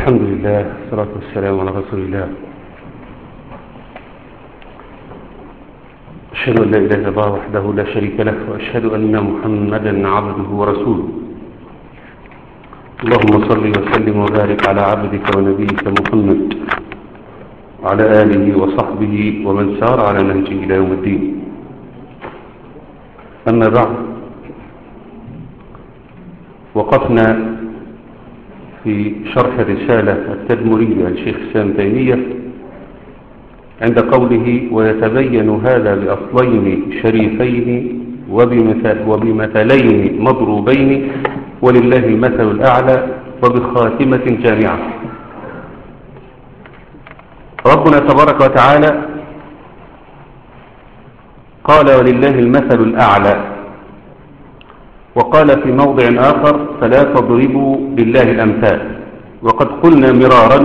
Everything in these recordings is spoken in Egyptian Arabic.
الحمد لله والصلاة والسلام على رسول الله أشهد أن لا إله إلا الله وحده لا شريك له وأشهد أن محمدا عبده ورسوله اللهم صل وسلم وبارك على عبدك ونبيك محمد وعلى آله وصحبه ومن سار على نهجه إلى يوم الدين أما بعد وقفنا في شرح الرسالة التدمرية للشيخ سام تيمية عند قوله ويتبين هذا بأصلين شريفين وبمثال وبمثلين مضروبين ولله المثل الأعلى وبخاتمة جامعة ربنا تبارك وتعالى قال ولله المثل الأعلى وقال في موضع آخر فلا تضربوا لله الأمثال وقد قلنا مرارا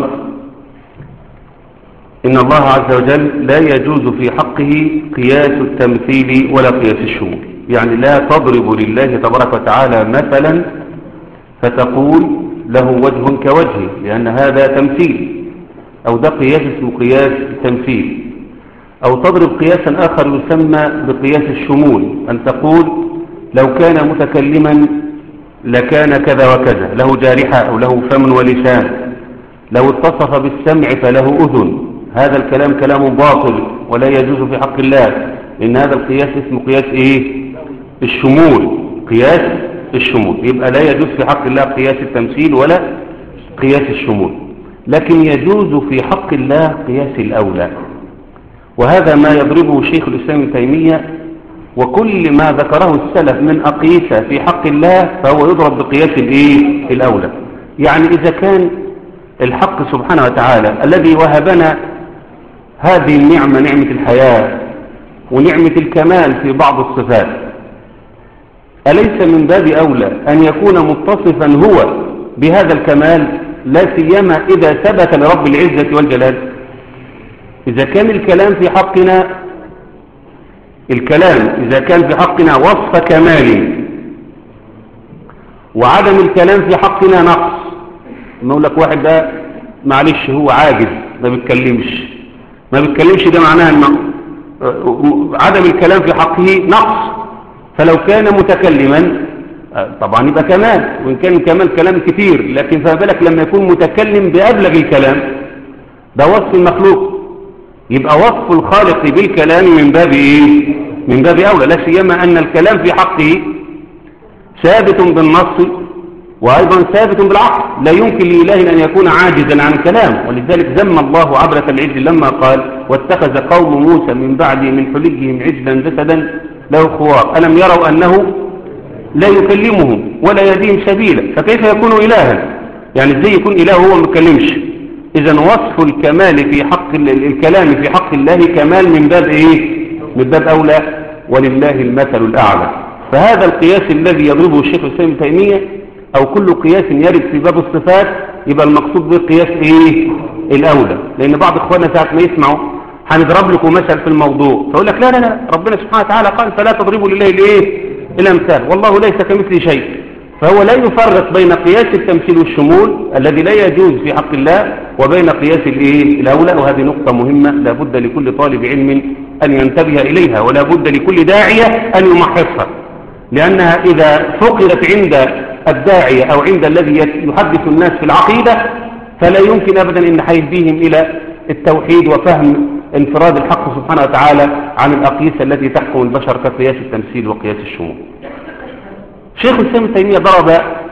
إن الله عز وجل لا يجوز في حقه قياس التمثيل ولا قياس الشمول يعني لا تضرب لله تبارك وتعالى مثلا فتقول له وجه كوجهه لأن هذا تمثيل أو ده قياس اسمه قياس التمثيل أو تضرب قياسا آخر يسمى بقياس الشمول أن تقول لو كان متكلما لكان كذا وكذا له جارحة أو له فم ولسان لو اتصف بالسمع فله أذن هذا الكلام كلام باطل ولا يجوز في حق الله إن هذا القياس اسمه قياس إيه الشمول قياس الشمول يبقى لا يجوز في حق الله قياس التمثيل ولا قياس الشمول لكن يجوز في حق الله قياس الأولى وهذا ما يضربه شيخ الإسلام ابن تيمية وكل ما ذكره السلف من أقيسة في حق الله فهو يضرب بقياس الإيه الأولى يعني إذا كان الحق سبحانه وتعالى الذي وهبنا هذه النعمة نعمة الحياة ونعمة الكمال في بعض الصفات أليس من باب أولى أن يكون متصفا هو بهذا الكمال لا سيما إذا ثبت لرب العزة والجلال إذا كان الكلام في حقنا الكلام إذا كان في حقنا وصف كمال وعدم الكلام في حقنا نقص نقول لك واحد ده معلش هو عاجز ما بيتكلمش ما بيتكلمش ده معناها انه عدم الكلام في حقه نقص فلو كان متكلما طبعا يبقى كمال وإن كان الكمال كلام كتير لكن فما بالك لما يكون متكلم بأبلغ الكلام ده وصف المخلوق يبقى وصف الخالق بالكلام من باب ايه من باب اولى لا سيما ان الكلام في حقه ثابت بالنص وايضا ثابت بالعقل لا يمكن لاله ان يكون عاجزا عن الكلام ولذلك ذم الله عبرة العجل لما قال واتخذ قوم موسى من بعده من حليهم عجلا جسدا له خوار الم يروا انه لا يكلمهم ولا يديهم سبيلا فكيف يكون الها يعني ازاي يكون اله وهو ما بيتكلمش إذا وصف الكمال في حق الكلام في حق الله كمال من باب إيه؟ من باب أولى ولله المثل الأعلى فهذا القياس الذي يضربه الشيخ الإسلام ابن تيمية أو كل قياس يرد في باب الصفات يبقى المقصود به قياس إيه؟ الأولى لأن بعض إخواننا ساعة ما يسمعوا هنضرب لكم مثل في الموضوع فيقول لك لا لا لا ربنا سبحانه وتعالى قال فلا تضربوا لله الإيه؟ الأمثال والله ليس كمثل شيء فهو لا يفرق بين قياس التمثيل والشمول الذي لا يجوز في حق الله وبين قياس الايه الاولى وهذه نقطة مهمة لا بد لكل طالب علم أن ينتبه إليها ولا بد لكل داعية أن يمحصها لأنها إذا فقدت عند الداعية أو عند الذي يحدث الناس في العقيدة فلا يمكن أبدا أن حيديهم إلى التوحيد وفهم انفراد الحق سبحانه وتعالى عن الأقيسة التي تحكم البشر كقياس التمثيل وقياس الشمول شيخ الإسلام ابن تيمية ضرب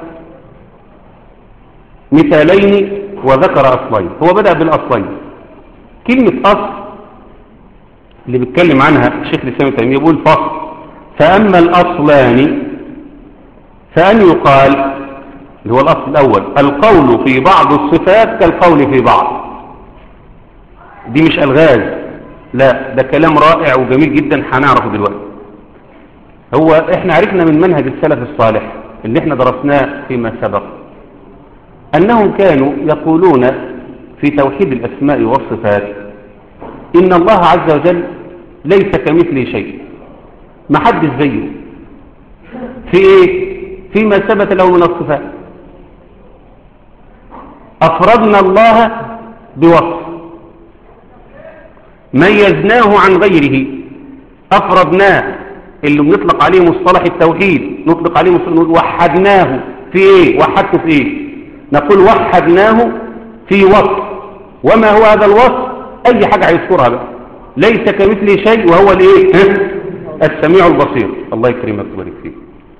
مثالين وذكر أصلين هو بدأ بالأصلين كلمة أصل اللي بيتكلم عنها شيخ الإسلام ابن تيمية يقول فصل فأما الأصلان فأن يقال اللي هو الأصل الأول القول في بعض الصفات كالقول في بعض دي مش ألغاز لا ده كلام رائع وجميل جدا هنعرفه دلوقتي هو احنا عرفنا من منهج السلف الصالح اللي احنا درسناه فيما سبق انهم كانوا يقولون في توحيد الاسماء والصفات ان الله عز وجل ليس كمثله شيء ما حدش زيه في ايه فيما ثبت له من الصفات أفردنا الله بوصف ميزناه عن غيره أفردناه اللي بنطلق عليه مصطلح التوحيد نطلق عليه مصطلح وحدناه في ايه وحدته في ايه نقول وحدناه في وصف وما هو هذا الوصف اي حاجة هيذكرها بقى ليس كمثله شيء وهو الايه السميع البصير الله يكرمك ويبارك فيك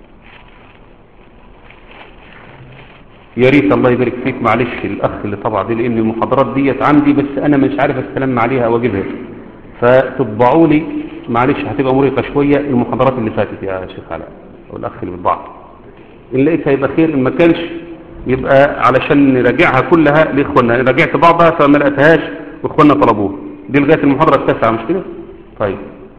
يا ريت الله يبارك فيك معلش الاخ اللي طبع دي لان المحاضرات ديت عندي بس انا مش عارف استلم عليها او اجيبها فتطبعوا لي معلش هتبقى مرهقه شويه المحاضرات اللي فاتت يا شيخ علاء او الاخ اللي بيطبع ان لقيت هيبقى خير ان ما كانش يبقى علشان نراجعها كلها لاخواننا انا راجعت بعضها فما لقيتهاش واخواننا طلبوها دي لغايه المحاضره التاسعه مش كده طيب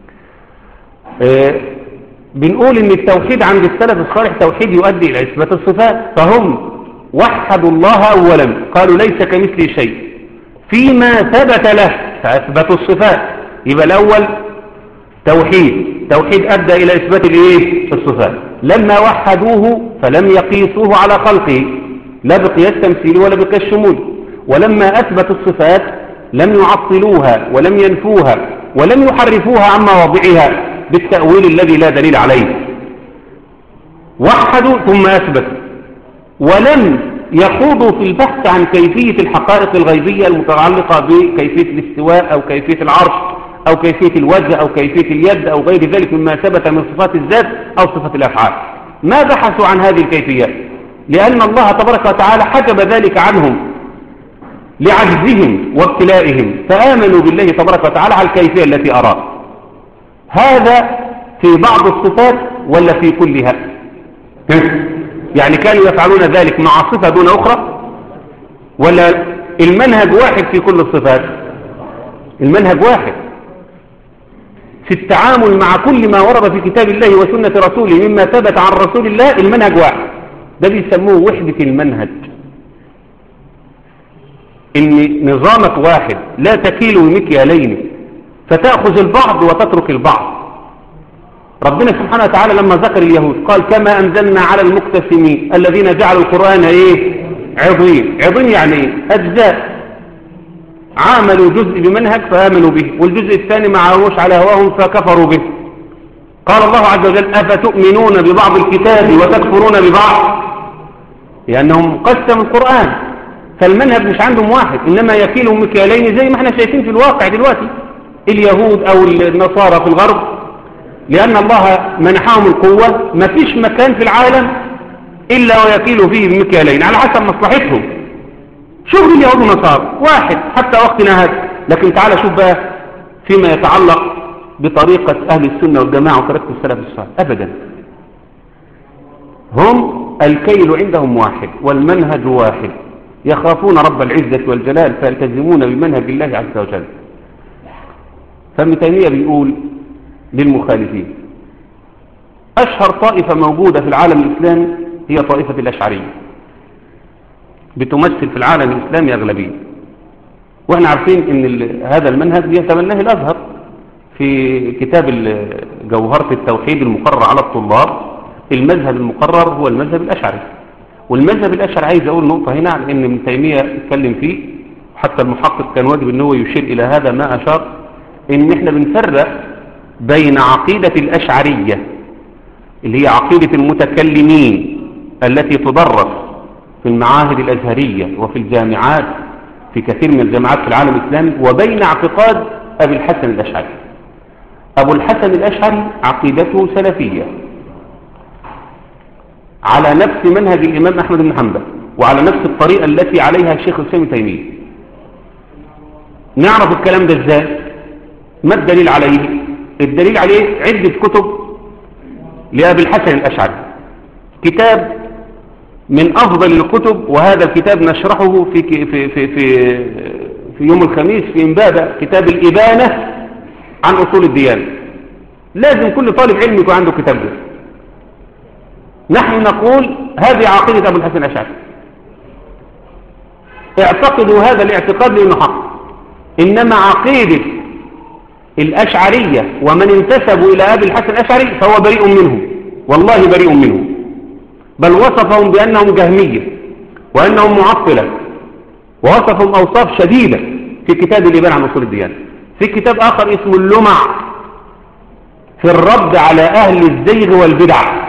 آه بنقول ان التوحيد عند السلف الصالح توحيد يؤدي الى اثبات الصفات فهم وحدوا الله اولا قالوا ليس كمثله شيء فيما ثبت له فاثبتوا الصفات يبقى الاول توحيد توحيد ادى الى اثبات الايه الصفات لما وحدوه فلم يقيسوه على خلقه لا بقياس تمثيل ولا بقياس شمول ولما اثبتوا الصفات لم يعطلوها ولم ينفوها ولم يحرفوها عن مواضعها بالتأويل الذي لا دليل عليه وحدوا ثم أثبتوا ولم يخوضوا في البحث عن كيفية الحقائق الغيبية المتعلقة بكيفية الاستواء أو كيفية العرش أو كيفية الوجه أو كيفية اليد أو غير ذلك مما ثبت من صفات الذات أو صفة الأفعال ما بحثوا عن هذه الكيفيات لأن الله تبارك وتعالى حجب ذلك عنهم لعجزهم وابتلائهم فآمنوا بالله تبارك وتعالى على الكيفية التي أراه هذا في بعض الصفات ولا في كلها يعني كانوا يفعلون ذلك مع صفة دون أخرى ولا المنهج واحد في كل الصفات المنهج واحد في التعامل مع كل ما ورد في كتاب الله وسنة رسوله مما ثبت عن رسول الله المنهج واحد ده بيسموه وحدة المنهج ان نظامك واحد لا تكيل مكيالين فتأخذ البعض وتترك البعض ربنا سبحانه وتعالى لما ذكر اليهود قال كما أنزلنا على المقتسمين الذين جعلوا القرآن إيه عظيم عظيم يعني إيه أجزاء عاملوا جزء بمنهج فآمنوا به والجزء الثاني ما عاوش على هواهم فكفروا به قال الله عز وجل أفتؤمنون ببعض الكتاب وتكفرون ببعض لأنهم قسموا القرآن فالمنهج مش عندهم واحد إنما يكيلهم مكيالين زي ما احنا شايفين في الواقع دلوقتي اليهود أو النصارى في الغرب لأن الله منحهم القوة ما فيش مكان في العالم إلا ويكيل فيه بمكيالين على حسب مصلحتهم شوف اليهود والنصارى واحد حتى وقتنا هذا لكن تعال شوف بقى فيما يتعلق بطريقة أهل السنة والجماعة وطريقة السلف الصالح أبدا هم الكيل عندهم واحد والمنهج واحد يخافون رب العزة والجلال فيلتزمون بمنهج الله عز وجل فابن تيمية بيقول للمخالفين أشهر طائفة موجودة في العالم الإسلامي هي طائفة الأشعرية بتمثل في العالم الإسلامي أغلبية وإحنا عارفين أن هذا المنهج يتبناه الأزهر في كتاب جوهرة التوحيد المقرر على الطلاب المذهب المقرر هو المذهب الأشعري والمذهب الأشعري عايز أقول نقطة هنا لأن ابن تيمية اتكلم فيه حتى المحقق كان واجب أنه يشير إلى هذا ما أشار إن إحنا بنفرق بين عقيدة الأشعرية اللي هي عقيدة المتكلمين التي تدرس في المعاهد الأزهرية وفي الجامعات في كثير من الجامعات في العالم الإسلامي وبين اعتقاد أبي الحسن الأشعري أبو الحسن الأشعري عقيدته سلفية على نفس منهج الإمام أحمد بن حنبل وعلى نفس الطريقة التي عليها الشيخ الإسلام تيمية نعرف الكلام ده ازاي ما الدليل عليه الدليل عليه عدة كتب لأبي الحسن الأشعري كتاب من أفضل الكتب وهذا الكتاب نشرحه في, في, في, في, في يوم الخميس في إمبابة كتاب الإبانة عن أصول الديانة لازم كل طالب علم يكون عنده كتاب ده نحن نقول هذه عقيدة أبو الحسن الأشعري اعتقدوا هذا الاعتقاد لأنه حق إنما عقيدة الأشعرية ومن انتسبوا إلى أبي الحسن الأشعري فهو بريء منهم والله بريء منهم بل وصفهم بأنهم جهمية وأنهم معطلة ووصفهم أوصاف شديدة في كتاب الإبان عن أصول الديانة في كتاب آخر اسمه اللمع في الرد على أهل الزيغ والبدع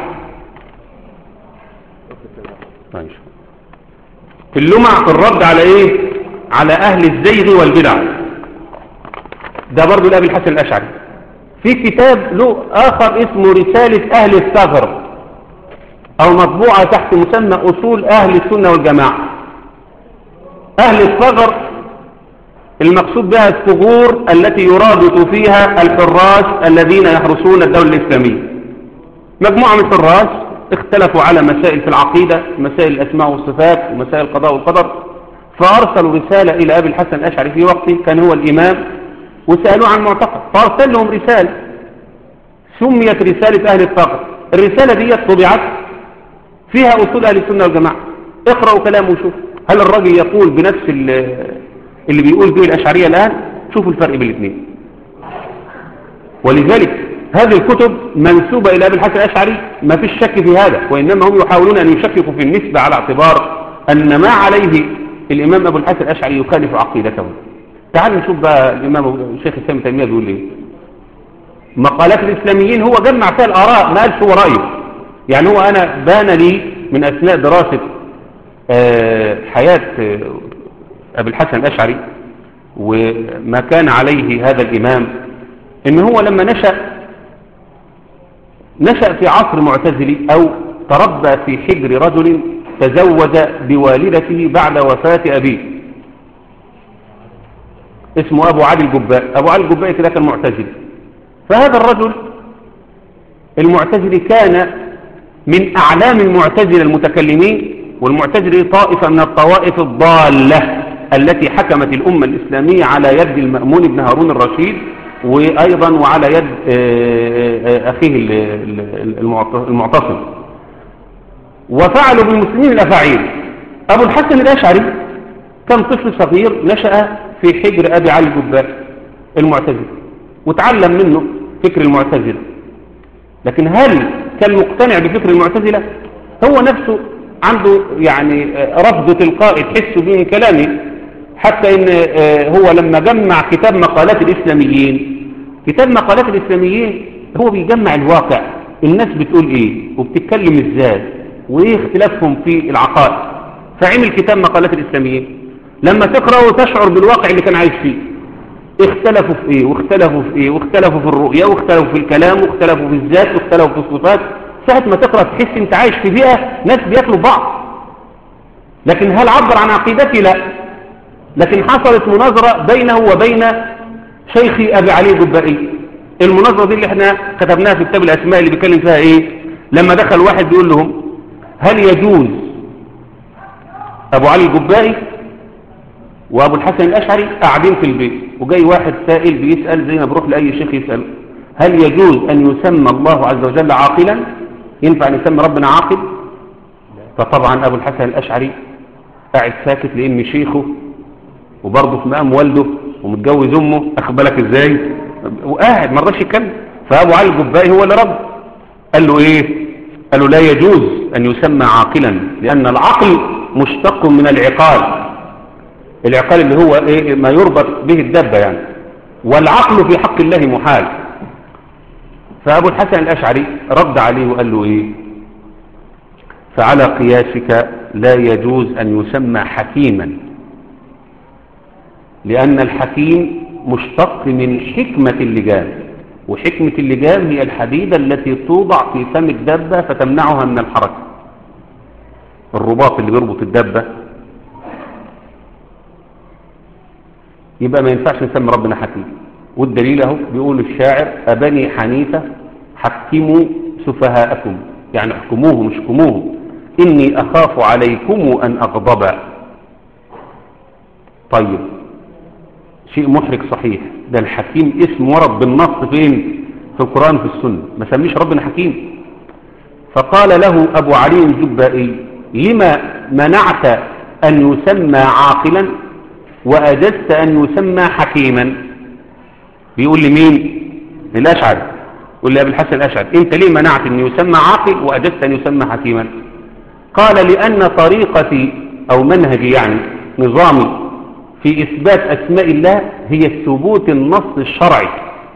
طيب. في اللمع في الرد على إيه على أهل الزيغ والبدع ده برضو الأبي الحسن الأشعري في كتاب له آخر اسمه رسالة أهل الثغر أو مطبوعة تحت مسمى أصول أهل السنة والجماعة أهل الثغر المقصود بها الثغور التي يرابط فيها الحراس الذين يحرسون الدولة الإسلامية مجموعة من الحراس اختلفوا على مسائل في العقيدة مسائل الأسماء والصفات ومسائل القضاء والقدر فأرسلوا رسالة إلى أبي الحسن الأشعري في وقته كان هو الإمام وسألوه عن معتقد فأرسل لهم رسالة سميت رسالة أهل الثغر الرسالة دي طبعت فيها أصول أهل السنة والجماعة اقرأوا كلامه وشوفوا هل الراجل يقول بنفس اللي بيقول به الأشعرية الآن شوفوا الفرق بين الاثنين ولذلك هذه الكتب منسوبة إلى أبي الحسن الأشعري ما فيش شك في هذا وإنما هم يحاولون أن يشككوا في النسبة على اعتبار أن ما عليه الإمام أبو الحسن الأشعري يخالف عقيدته تعالوا نشوف بقى الإمام الشيخ السامي تيمية بيقول ايه مقالات الإسلاميين هو جمع فيها الآراء ما قالش هو رأيه يعني هو أنا بان لي من أثناء دراسة حياة أبي الحسن الأشعري وما كان عليه هذا الإمام إن هو لما نشأ نشأ في عصر معتزلي أو تربى في حجر رجل تزوج بوالدته بعد وفاة أبيه اسمه أبو علي الجباء أبو علي الجباء كده كان معتزلي فهذا الرجل المعتزلي كان من أعلام المعتزلة المتكلمين والمعتزلة طائفة من الطوائف الضالة التي حكمت الأمة الإسلامية على يد المأمون بن هارون الرشيد وأيضا وعلى يد أخيه المعتصم وفعلوا بالمسلمين الأفاعيل أبو الحسن الأشعري كان طفل صغير نشأ في حجر أبي علي الجبار المعتزل وتعلم منه فكر المعتزلة لكن هل كان مقتنع بفكر المعتزلة هو نفسه عنده يعني رفض تلقائي تحس به من كلامه حتى ان هو لما جمع كتاب مقالات الإسلاميين كتاب مقالات الإسلاميين هو بيجمع الواقع الناس بتقول ايه وبتتكلم ازاي وايه اختلافهم في العقائد فعمل كتاب مقالات الإسلاميين لما تقرأه تشعر بالواقع اللي كان عايش فيه اختلفوا في ايه واختلفوا في ايه واختلفوا في الرؤية واختلفوا في الكلام واختلفوا في الذات واختلفوا في الصفات ساعة ما تقرأ تحس انت عايش في بيئة ناس بياكلوا بعض لكن هل عبر عن عقيدتي لا لكن حصلت مناظرة بينه وبين شيخي أبي علي الجبائي المناظرة دي اللي احنا كتبناها في كتاب الأسماء اللي بيتكلم فيها ايه لما دخل واحد بيقول لهم هل يجوز أبو علي الجبائي وأبو الحسن الأشعري قاعدين في البيت وجاي واحد سائل بيسأل زي ما بروح لأي شيخ يسأل هل يجوز أن يسمى الله عز وجل عاقلا ينفع أن يسمى ربنا عاقل فطبعا أبو الحسن الأشعري قاعد ساكت لأن شيخه وبرضه في مقام والده ومتجوز أمه أخبرك إزاي وقاعد ما رضاش يتكلم فأبو علي الجبائي هو اللي رد قال له إيه قال له لا يجوز أن يسمى عاقلا لأن العقل مشتق من العقال العقال اللي هو إيه ما يربط به الدابة يعني والعقل في حق الله محال فأبو الحسن الأشعري رد عليه وقال له إيه فعلى قياسك لا يجوز أن يسمى حكيما لأن الحكيم مشتق من حكمة اللجام وحكمة اللجام هي الحديدة التي توضع في فم الدابة فتمنعها من الحركة الرباط اللي بيربط الدابة يبقى ما ينفعش نسمي ربنا حكيم والدليل اهو بيقول الشاعر أبني حنيفة حكموا سفهاءكم يعني احكموه مش حكموه إني أخاف عليكم أن أغضب طيب شيء محرج صحيح ده الحكيم اسم ورد بالنص فين في القرآن في السنة ما سميش ربنا حكيم فقال له أبو علي الجبائي لما منعت أن يسمى عاقلا وأجزت أن يسمى حكيما بيقول لي مين الأشعر يقول لي أبي الحسن الأشعر أنت ليه منعت أن يسمى عاقل وأجزت أن يسمى حكيما قال لأن طريقتي أو منهجي يعني نظامي في إثبات أسماء الله هي ثبوت النص الشرعي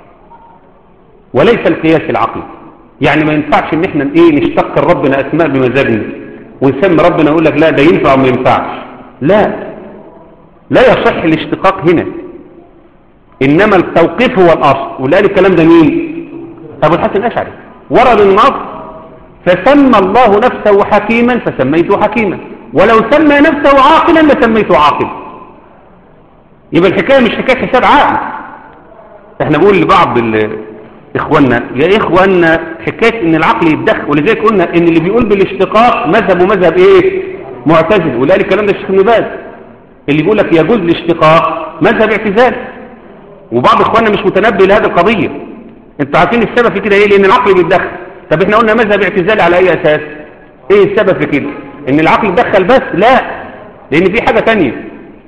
وليس القياس العقلي يعني ما ينفعش ان احنا ايه نشتق ربنا اسماء بمزاجنا ونسمي ربنا يقول لك لا ده ينفع وما ينفعش لا لا يصح الاشتقاق هنا انما التوقيف هو الاصل ولا الكلام ده مين ابو الحسن الاشعري ورد النص فسمى الله نفسه حكيما فسميته حكيما ولو سمى نفسه عاقلا لسميته عاقلا يبقى الحكايه مش حكايه حساب عقل احنا بنقول لبعض اخواننا يا اخواننا حكايه ان العقل يتدخل ولذلك قلنا ان اللي بيقول بالاشتقاق مذهب ومذهب ايه معتزل ولا الكلام ده الشيخ ابن باز اللي بيقول لك يجوز الاشتقاق مذهب اعتزال وبعض اخواننا مش متنبه لهذه القضيه انتوا عارفين السبب في كده ايه لان العقل بيتدخل طب احنا قلنا مذهب اعتزالي على اي اساس ايه السبب في كده ان العقل يتدخل بس لا لان في حاجه تانية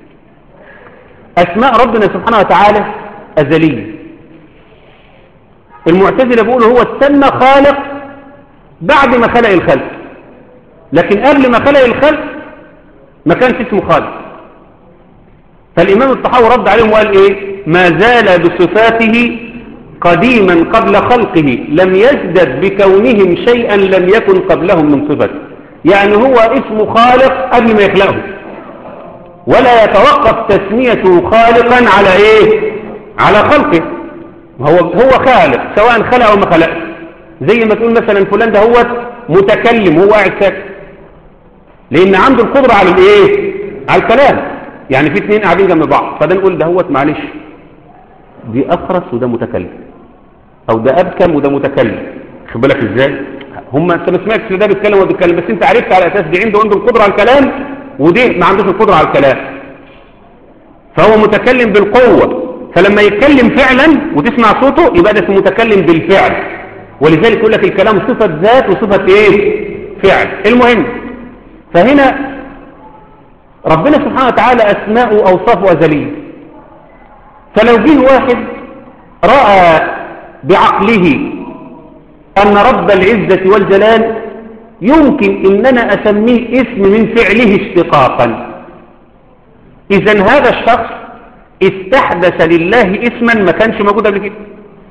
اسماء ربنا سبحانه وتعالى ازليه المعتزله بيقولوا هو استنى خالق بعد ما خلق الخلق لكن قبل ما خلق الخلق ما كانش اسمه خالق فالإمام الطحاوي رد عليهم وقال إيه ما زال بصفاته قديما قبل خلقه لم يزدد بكونهم شيئا لم يكن قبلهم من صفته يعني هو اسمه خالق قبل ما يخلقه ولا يتوقف تسميته خالقا على ايه على خلقه هو هو خالق سواء خلق او ما خلق زي ما تقول مثلا فلان ده هو متكلم هو قاعد ساكت لان عنده القدره على الايه على الكلام يعني في اثنين قاعدين جنب بعض فده نقول ده هو معلش دي اخرس وده متكلم او ده ابكم وده متكلم خد بالك ازاي هم انت ما سمعتش ده بيتكلم وده بيتكلم بس انت عرفت على اساس دي عنده عنده القدره على الكلام ودي ما عندوش القدره على الكلام فهو متكلم بالقوه فلما يتكلم فعلا وتسمع صوته يبقى ده اسمه متكلم بالفعل ولذلك يقول لك الكلام صفه ذات وصفه ايه فعل المهم فهنا ربنا سبحانه وتعالى اسماءه اوصافه ازليه فلو جه واحد راى بعقله أن رب العزة والجلال يمكن إن أنا أسميه اسم من فعله اشتقاقا إذا هذا الشخص استحدث لله اسما ما كانش موجود قبل كده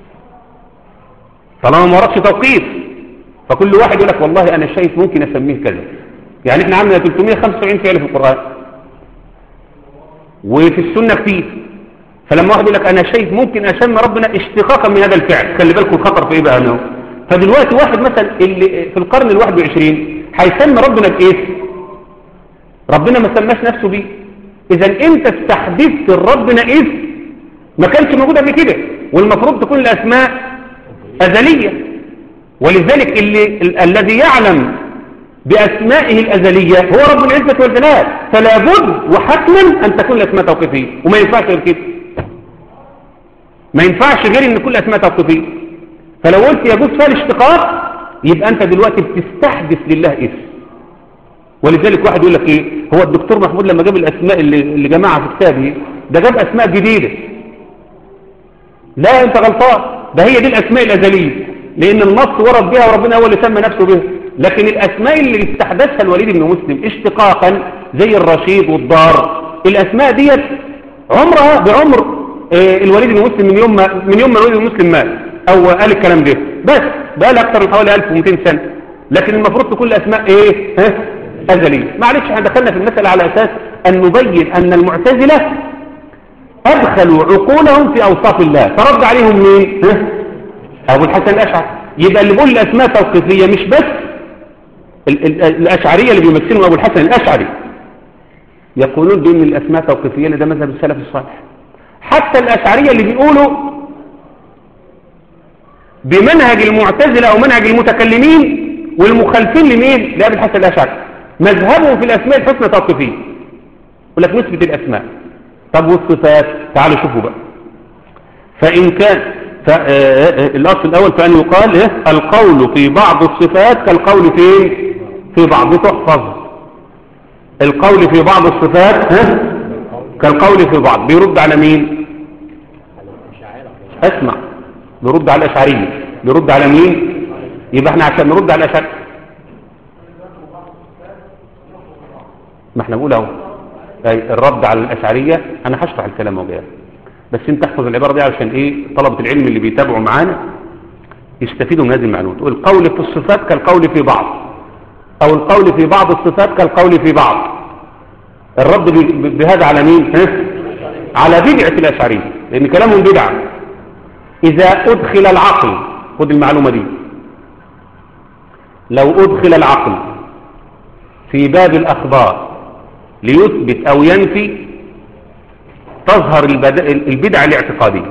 طالما ما وردش توقيف فكل واحد يقول لك والله أنا شايف ممكن أسميه كذا يعني احنا عندنا 375 فعل في القرآن وفي السنة كتير فلما واحد يقول لك انا شايف ممكن اسمي ربنا اشتقاقا من هذا الفعل خلي بالكم الخطر في ايه بقى انه فدلوقتي واحد مثلا اللي في القرن الواحد وعشرين هيسمي ربنا بايه ربنا ما سماش نفسه بيه اذا انت استحدثت ربنا اسم ما كانش موجود قبل كده والمفروض تكون الاسماء ازليه ولذلك اللي ال الذي يعلم بأسمائه الأزلية هو رب العزة والجلال فلا بد وحتما أن تكون الأسماء توقيفية وما ينفعش غير كده ما ينفعش غير ان كل اسماء توقيفيه فلو قلت يجوز فيها الاشتقاق يبقى انت دلوقتي بتستحدث لله اسم ولذلك واحد يقول لك ايه هو الدكتور محمود لما جاب الاسماء اللي, اللي جمعها في كتابه ده جاب اسماء جديده لا انت غلطان ده هي دي الاسماء الازليه لان النص ورد بها وربنا هو اللي سمى نفسه بها لكن الاسماء اللي استحدثها الوليد بن مسلم اشتقاقا زي الرشيد والضار الاسماء ديت عمرها بعمر الوليد بن مسلم من يوم ما من يوم ما الوليد بن مسلم مات او قال الكلام ده بس بقى له اكثر من حوالي 1200 سنه لكن المفروض تكون الاسماء ايه ها ازليه معلش احنا دخلنا في المساله على اساس ان نبين ان المعتزله ادخلوا عقولهم في اوصاف الله فرد عليهم مين ها ابو الحسن الاشعري يبقى اللي بيقول الاسماء توقيفيه مش بس ال ال الاشعريه اللي بيمثلهم ابو الحسن الاشعري يقولون دون الاسماء توقيفيه ده مذهب السلف الصالح حتى الأشعرية اللي بيقولوا بمنهج المعتزلة أو منهج المتكلمين والمخالفين لمين لأبي الحسن الأشعري مذهبه في الأسماء الحسنى توقفين يقول لك نثبت الأسماء طب والصفات تعالوا شوفوا بقى فإن كان الأصل الأول فأن يقال إيه؟ القول في بعض الصفات كالقول في في بعض تحفظ القول في بعض الصفات ها كالقول في بعض بيرد على مين اسمع بيرد على الاشعريه بيرد على مين يبقى احنا عشان نرد على الاشعريه ما احنا بنقول اهو أي الرد على الأشعرية أنا هشرح الكلام وجاء بس انت احفظ العبارة دي عشان ايه طلبة العلم اللي بيتابعوا معانا يستفيدوا من هذه المعلومات والقول في الصفات كالقول في بعض او القول في بعض الصفات كالقول في بعض الرد ب- بهذا على مين ها؟ على بدعة الأشعرية لأن كلامهم بدعة إذا أدخل العقل خد المعلومة دي لو أدخل العقل في باب الأخبار ليثبت أو ينفي تظهر البد- البدع الاعتقادية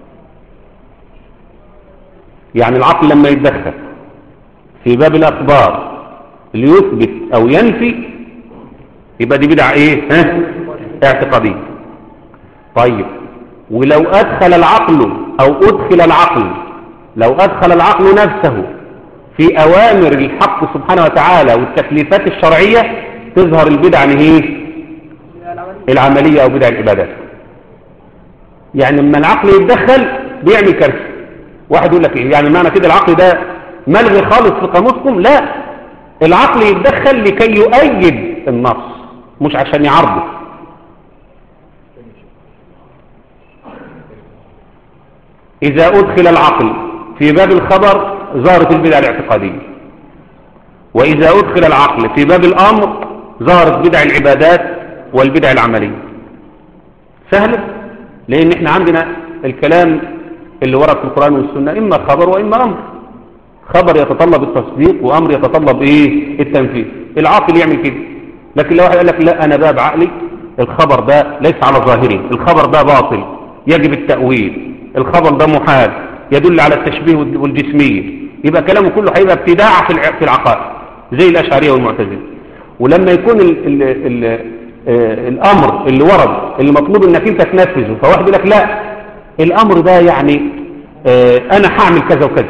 يعني العقل لما يتدخل في باب الأخبار ليثبت أو ينفي يبقى دي بدع إيه ها؟ اعتقادية طيب ولو أدخل العقل أو أدخل العقل لو أدخل العقل نفسه في أوامر الحق سبحانه وتعالى والتكليفات الشرعية تظهر البدع ايه العملية أو بدع العبادات يعني لما العقل يتدخل بيعمل كارثة واحد يقول لك ايه يعني معنى كده العقل ده ملغي خالص في قاموسكم لا العقل يتدخل لكي يؤيد النص مش عشان يعرضه إذا أدخل العقل في باب الخبر ظهرت البدع الاعتقادية وإذا أدخل العقل في باب الأمر ظهرت بدع العبادات والبدع العملية سهل لأن احنا عندنا الكلام اللي ورد في القرآن والسنة إما خبر وإما أمر خبر يتطلب التصديق وأمر يتطلب إيه التنفيذ العاقل يعمل كده لكن لو واحد قال لك لا أنا باب عقلي الخبر ده ليس على ظاهره الخبر ده باطل يجب التأويل الخبر ده محال يدل على التشبيه والجسمية يبقى كلامه كله هيبقى ابتداع في الع- في العقائد زي الأشعرية والمعتزلة ولما يكون ال ال ال آه، الأمر اللي ورد اللي مطلوب انك انت تنفذه فواحد يقول لك لا الأمر ده يعني آه، أنا هعمل كذا وكذا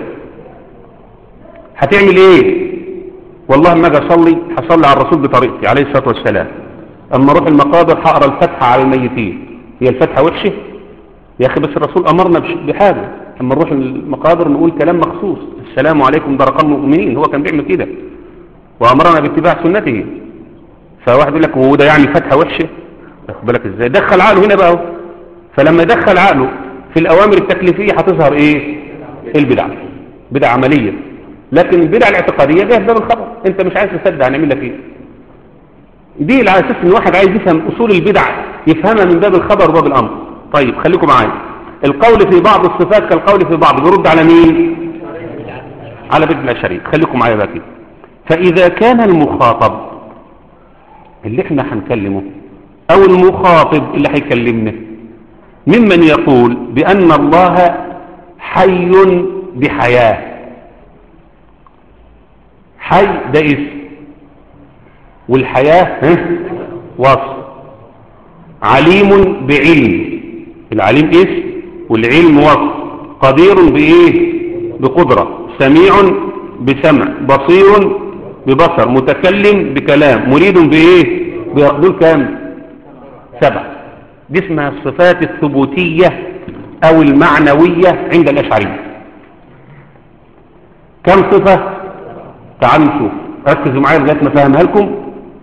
هتعمل ايه والله ما اجي اصلي هصلي على الرسول بطريقتي عليه الصلاه والسلام اما اروح المقابر هقرا الفاتحه على الميتين هي الفاتحه وحشه يا اخي بس الرسول امرنا بش- بحاجه اما نروح المقابر نقول كلام مخصوص السلام عليكم ده رقم المؤمنين هو كان بيعمل كده وامرنا باتباع سنته فواحد يقول لك هو ده يعني فاتحه وحشه واخد بالك ازاي دخل عقله هنا بقى اهو. فلما يدخل عقله في الاوامر التكليفيه هتظهر ايه البدع بدع عمليه لكن البدع الاعتقاديه جايه في باب الخبر انت مش عايز تصدق هنعمل لك ايه دي على اساس ان واحد عايز يفهم اصول البدع يفهمها من باب الخبر وباب الامر طيب خليكم معايا القول في بعض الصفات كالقول في بعض بيرد على مين على بدء الاشري خليكم معايا بقى كده فاذا كان المخاطب اللي احنا هنكلمه او المخاطب اللي هيكلمنا ممن يقول بان الله حي بحياه حي ده اسم والحياة ها وصف عليم بعلم العليم اسم والعلم وصف قدير بإيه بقدرة سميع بسمع بصير ببصر متكلم بكلام مريد بإيه بيقدر كام سبع دي اسمها الصفات الثبوتية أو المعنوية عند الأشعرية كم صفة تعالوا نشوف ركزوا معايا لغايه ما فهمها لكم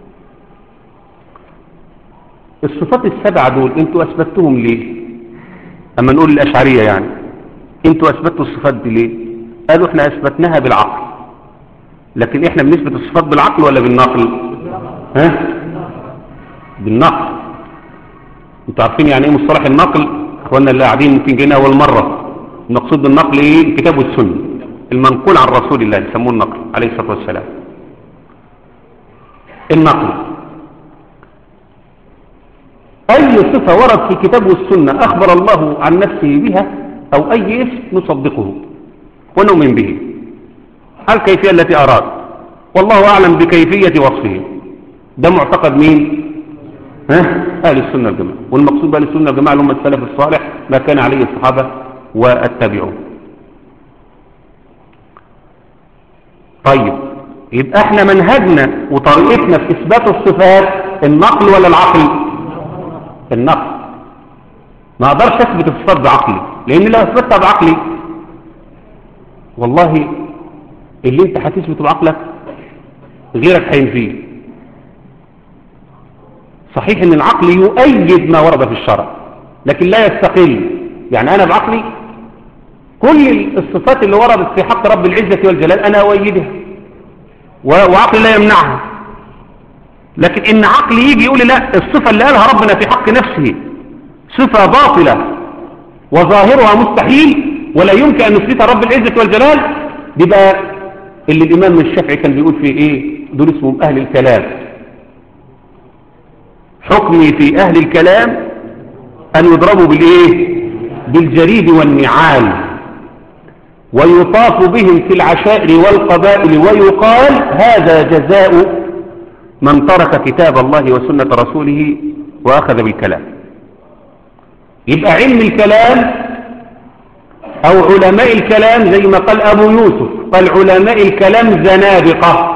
الصفات السبعه دول انتوا اثبتوهم ليه اما نقول الاشعريه يعني انتوا اثبتوا الصفات دي ليه قالوا احنا اثبتناها بالعقل لكن احنا بنثبت الصفات بالعقل ولا بالنقل ها بالنقل انتوا عارفين يعني ايه مصطلح النقل اخواننا اللي قاعدين ممكن جينا اول مره المقصود بالنقل ايه الكتاب والسنه المنقول عن رسول الله يسموه النقل عليه الصلاه والسلام النقل أي صفة ورد في الكتاب والسنة أخبر الله عن نفسه بها أو أي اسم نصدقه ونؤمن به الكيفية التي أراد والله أعلم بكيفية وصفه ده معتقد مين ها؟ أهل السنة الجماعة والمقصود بأهل السنة الجماعة اللي هم السلف الصالح ما كان عليه الصحابة والتابعون طيب يبقى احنا منهجنا وطريقتنا في اثبات الصفات النقل ولا العقل النقل ما اقدرش اثبت الصفات بعقلي لان لو اثبتها بعقلي والله اللي انت هتثبته بعقلك غيرك هينفيه صحيح ان العقل يؤيد ما ورد في الشرع لكن لا يستقل يعني انا بعقلي كل الصفات اللي وردت في حق رب العزة والجلال انا اؤيدها وعقلي لا يمنعها لكن ان عقلي يجي يقول لي لا الصفة اللي قالها ربنا في حق نفسه صفة باطلة وظاهرها مستحيل ولا يمكن ان نثبتها رب العزة والجلال بيبقى اللي الامام الشافعي كان بيقول فيه ايه دول اسمهم اهل الكلام حكمي في اهل الكلام ان يضربوا بالايه بالجريد والنعال ويطاف بهم في العشائر والقبائل ويقال هذا جزاء من ترك كتاب الله وسنة رسوله وأخذ بالكلام يبقى علم الكلام أو علماء الكلام زي ما قال أبو يوسف قال علماء الكلام زنادقة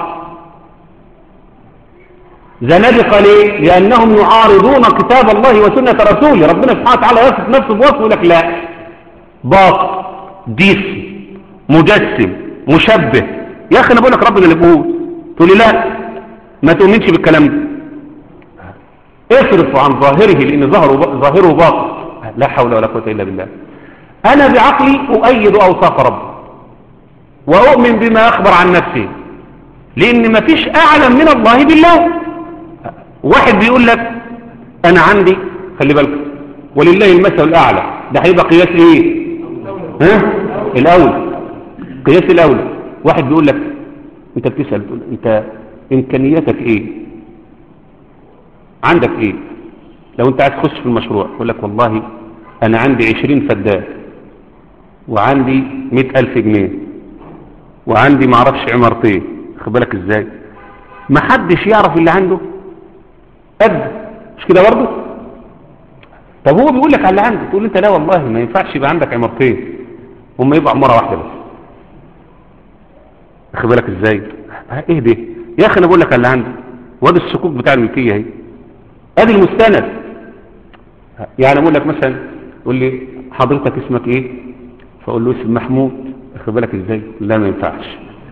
زنادقة ليه؟ لأنهم يعارضون كتاب الله وسنة رسوله ربنا سبحانه وتعالى يصف نفسه بوصفه لك لا باطل ديسي مجسم مشبه يا أخي أنا بقول لك ربنا اللي بقول تقول لي لا ما تؤمنش بالكلام ده اصرف عن ظاهره لأن ظاهره ظاهره باطل لا حول ولا قوة إلا بالله أنا بعقلي أؤيد أوصاف ربي وأؤمن بما أخبر عن نفسه لأن ما فيش أعلم من الله بالله واحد بيقول لك أنا عندي خلي بالك ولله المثل الأعلى ده هيبقى قياس إيه ها الأول قياس الأول واحد بيقول لك أنت بتسأل تقول أنت إمكانياتك إيه عندك إيه لو أنت عايز تخش في المشروع يقول لك والله أنا عندي عشرين فدان وعندي مئة ألف جنيه وعندي معرفش عمارتين خد بالك ازاي ما حدش يعرف اللي عنده قد مش كده برضه طب هو بيقول لك على اللي عنده تقول انت لا والله ما ينفعش يبقى عندك عمارتين هم يبقى عماره واحده بس خد بالك ازاي ايه ده يا اخي انا بقول لك على اللي عندي وادي الصكوك بتاع الملكيه اهي ادي المستند يعني اقول لك مثلا يقول لي حضرتك اسمك ايه فاقول له اسم محمود خد بالك ازاي لا ما ينفعش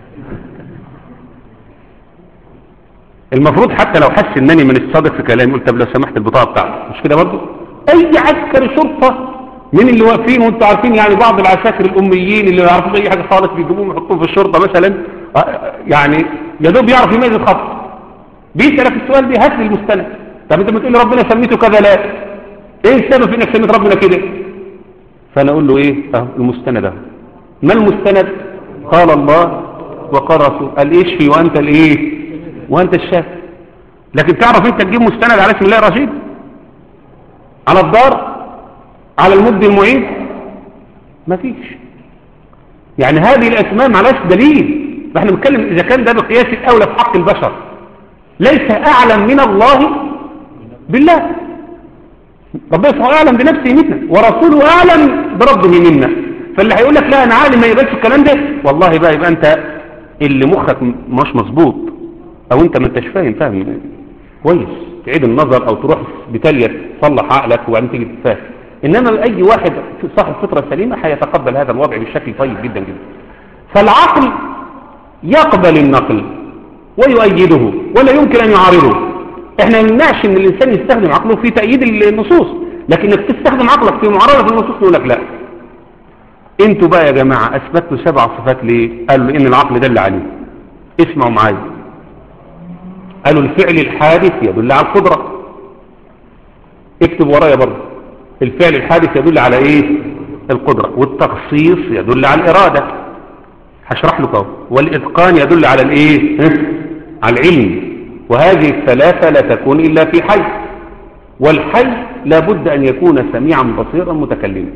المفروض حتى لو حس انني من الصادق في كلامي قلت طب لو سمحت البطاقه بتاعتي مش كده برضه اي عسكري شرطه من اللي واقفين وانتوا عارفين يعني بعض العساكر الاميين اللي ما يعرفوش اي حاجه خالص بيجيبوهم يحطوهم في الشرطه مثلا يعني يا دوب يعرف يميز الخط بيسالك السؤال ده هات لي المستند طب انت بتقول لي ربنا سميته كذا لا ايه السبب في انك سميت ربنا كده فانا اقول له ايه اهو المستند اهو ما المستند قال الله وقال رسول قال اشفي وانت الايه وانت الشافي لكن تعرف انت تجيب مستند على اسم الله الرشيد على الدار على المد المعيد مفيش يعني هذه الاسماء معلاش دليل احنا بنتكلم اذا كان ده بقياس الاولى في حق البشر ليس اعلم من الله بالله ربنا سبحانه اعلم بنفسه منا ورسوله اعلم بربه منا فاللي هيقول لك لا انا عالم ما يبقاش الكلام ده والله بقى يبقى انت اللي مخك مش مظبوط او انت ما انتش فاهم فاهم كويس تعيد النظر او تروح بتالية تصلح عقلك وبعدين تيجي تفهم انما اي واحد صاحب فطره سليمه هيتقبل هذا الوضع بشكل طيب جدا جدا فالعقل يقبل النقل ويؤيده ولا يمكن ان يعارضه احنا ما نمنعش ان الانسان يستخدم عقله في تأييد النصوص لكنك تستخدم عقلك في معارضة النصوص نقول لك لا انتوا بقى يا جماعة اثبتوا سبع صفات ليه قالوا ان العقل دل عليه اسمعوا معايا قالوا الفعل الحادث يدل على القدرة اكتب ورايا برضه الفعل الحادث يدل على ايه القدرة والتخصيص يدل على الارادة هشرح لك اهو والاتقان يدل على الايه على العلم وهذه الثلاثة لا تكون إلا في حي والحي لابد أن يكون سميعا بصيرا متكلما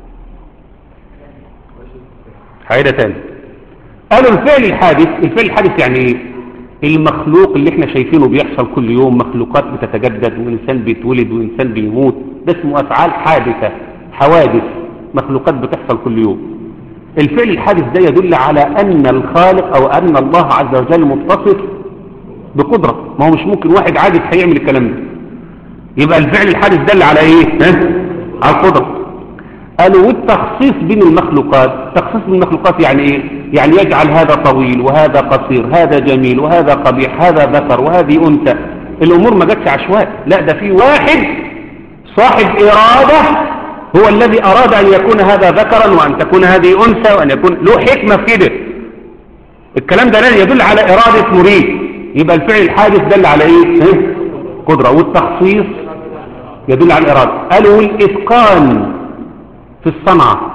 حاجة تاني قالوا الفعل الحادث الفعل الحادث يعني ايه المخلوق اللي احنا شايفينه بيحصل كل يوم مخلوقات بتتجدد وإنسان بيتولد وإنسان بيموت ده اسمه أفعال حادثة حوادث مخلوقات بتحصل كل يوم الفعل الحادث ده يدل على أن الخالق أو أن الله عز وجل متصف بقدرة ما هو مش ممكن واحد عادي هيعمل الكلام ده يبقى الفعل الحادث دل على ايه ها؟ على القدرة قالوا والتخصيص بين المخلوقات تخصيص بين المخلوقات يعني ايه يعني يجعل هذا طويل وهذا قصير هذا جميل وهذا قبيح هذا ذكر وهذه انثى الامور ما جاتش عشوائي لا ده في واحد صاحب اراده هو الذي اراد ان يكون هذا ذكرا وان تكون هذه انثى وان يكون له حكمه في كده الكلام ده لا يدل على اراده مريد يبقى الفعل الحادث دل على ايه ها؟ قدره والتخصيص يدل على الاراده قالوا الاتقان في الصنعه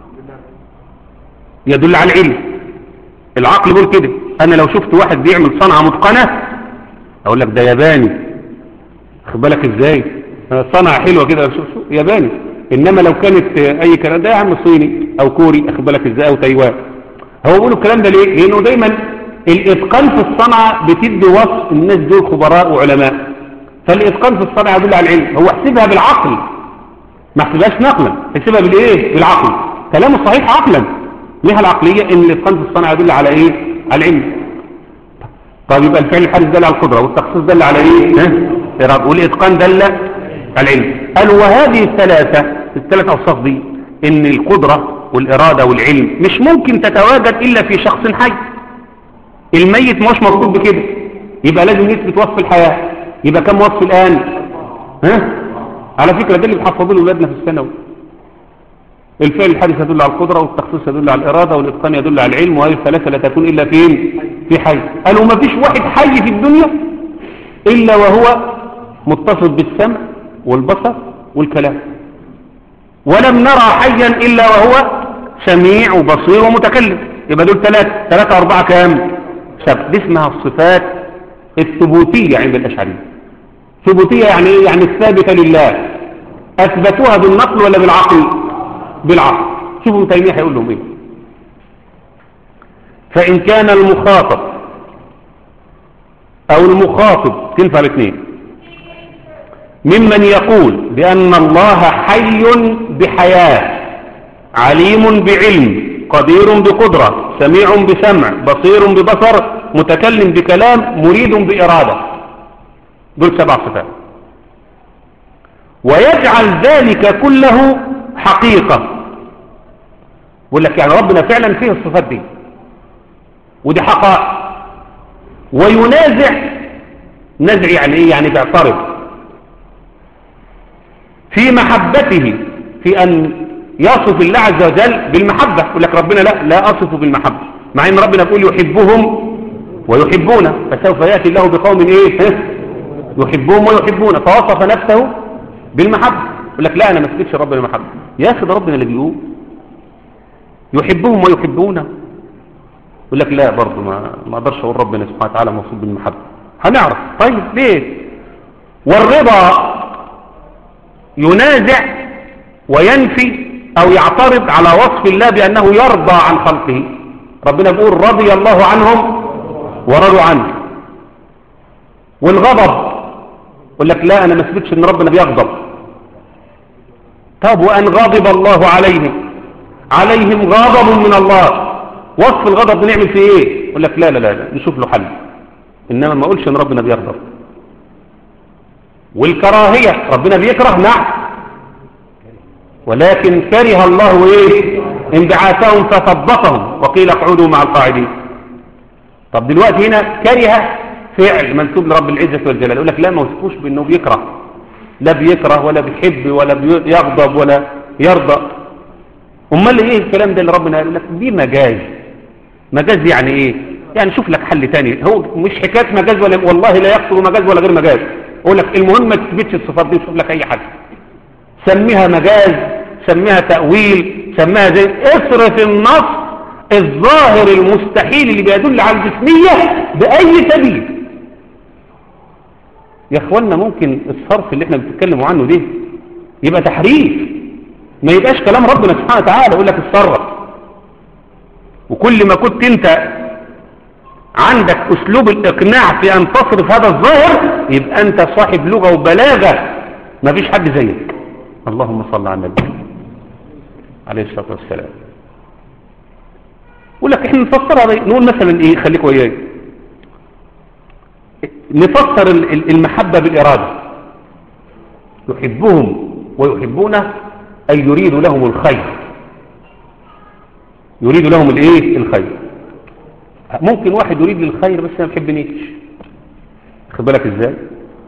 يدل على العلم العقل يقول كده انا لو شفت واحد بيعمل صنعة متقنة اقول لك ده ياباني خد بالك ازاي صنعة حلوة كده شوف شوف ياباني انما لو كانت اي كلام ده يا عم صيني او كوري خد بالك ازاي او تايوان هو بيقولوا الكلام ده ليه لانه دايما الاتقان في الصنعة بتدي وصف الناس دول خبراء وعلماء فالاتقان في الصنعة يدل على العلم هو احسبها بالعقل ما احسبهاش نقلا احسبها بالايه بالعقل كلامه صحيح عقلا ليها العقلية ان الاتقان في الصنعة يدل على ايه على العلم طيب يبقى الفعل الحادث دل على القدرة والتخصيص دل على ايه ها إرادة والاتقان دل على العلم قال وهذه الثلاثة الثلاث اوصاف دي ان القدرة والارادة والعلم مش ممكن تتواجد الا في شخص حي الميت مش مطلوب بكده يبقى لازم نثبت وصف الحياة يبقى كم وصف الان ها على فكرة ده اللي بيحفظوا لاولادنا في الثانوي الفعل الحادث يدل على القدرة والتخصيص يدل على الإرادة والإتقان يدل على العلم وهذه الثلاثة لا تكون إلا فين في حي قالوا ما فيش واحد حي في الدنيا إلا وهو متصل بالسمع والبصر والكلام ولم نرى حيا إلا وهو سميع وبصير ومتكلم يبقى دول ثلاثة ثلاثة أربعة كام سبع دي اسمها الصفات الثبوتية عند الأشعرية ثبوتية يعني إيه يعني الثابتة لله أثبتوها بالنقل ولا بالعقل بالعقل شوفوا ابن تيميه هيقول لهم ايه فان كان المخاطب او المخاطب تنفع الاثنين ممن يقول بان الله حي بحياه عليم بعلم قدير بقدره سميع بسمع بصير ببصر متكلم بكلام مريد باراده دول سبع صفات ويجعل ذلك كله حقيقة يقول لك يعني ربنا فعلا فيه الصفات دي ودي حقائق وينازع نزع يعني ايه يعني بيعترض في محبته في ان يصف الله عز وجل بالمحبة يقول لك ربنا لا لا اصف بالمحبة مع ان ربنا بيقول يحبهم ويحبونه فسوف يأتي الله بقوم ايه يحبهم ويحبونه فوصف نفسه بالمحبة يقول لك لا انا ما اثبتش ربنا محبة يا اخي ده ربنا اللي بيقول يحبهم ويحبونه يقول لك لا برضه ما ما اقدرش اقول ربنا سبحانه وتعالى موصوف بالمحبة هنعرف طيب ليه والرضا ينازع وينفي او يعترض على وصف الله بانه يرضى عن خلقه ربنا بيقول رضي الله عنهم ورضوا عنه والغضب يقول لك لا انا ما اثبتش ان ربنا بيغضب طب وأن غضب الله عليهم عليهم غضب من الله وصف الغضب نعمل فيه ايه يقول لك لا لا لا نشوف له حل انما ما اقولش ان ربنا بيغضب والكراهية ربنا بيكره نعم ولكن كره الله ايه انبعاثهم فثبطهم وقيل اقعدوا مع القاعدين طب دلوقتي هنا كره فعل منسوب لرب العزة والجلال يقول لك لا ما وصفوش بانه بيكره لا بيكره ولا بيحب ولا بيغضب ولا يرضى امال ايه الكلام ده اللي ربنا قال لك دي مجاز مجاز يعني ايه يعني شوف لك حل تاني هو مش حكايه مجاز ولا والله لا يقصد مجاز ولا غير مجاز اقول لك المهم ما تثبتش الصفات دي وشوف لك اي حاجه سميها مجاز سميها تاويل سميها زي اصرف النص الظاهر المستحيل اللي بيدل على الجسميه باي سبيل يا اخوانا ممكن الصرف اللي احنا بنتكلم عنه ده يبقى تحريف ما يبقاش كلام ربنا سبحانه وتعالى يقول لك اتصرف وكل ما كنت انت عندك اسلوب الاقناع في ان تصرف هذا الظاهر يبقى انت صاحب لغة وبلاغة ما فيش حد زيك اللهم صل على النبي عليه الصلاة والسلام يقول لك احنا نفسرها نقول مثلا ايه خليك وياي نفسر المحبة بالإرادة يحبهم ويحبونه أي يريد لهم الخير يريد لهم الايه الخير ممكن واحد يريد للخير بس ما بيحبنيش خد بالك ازاي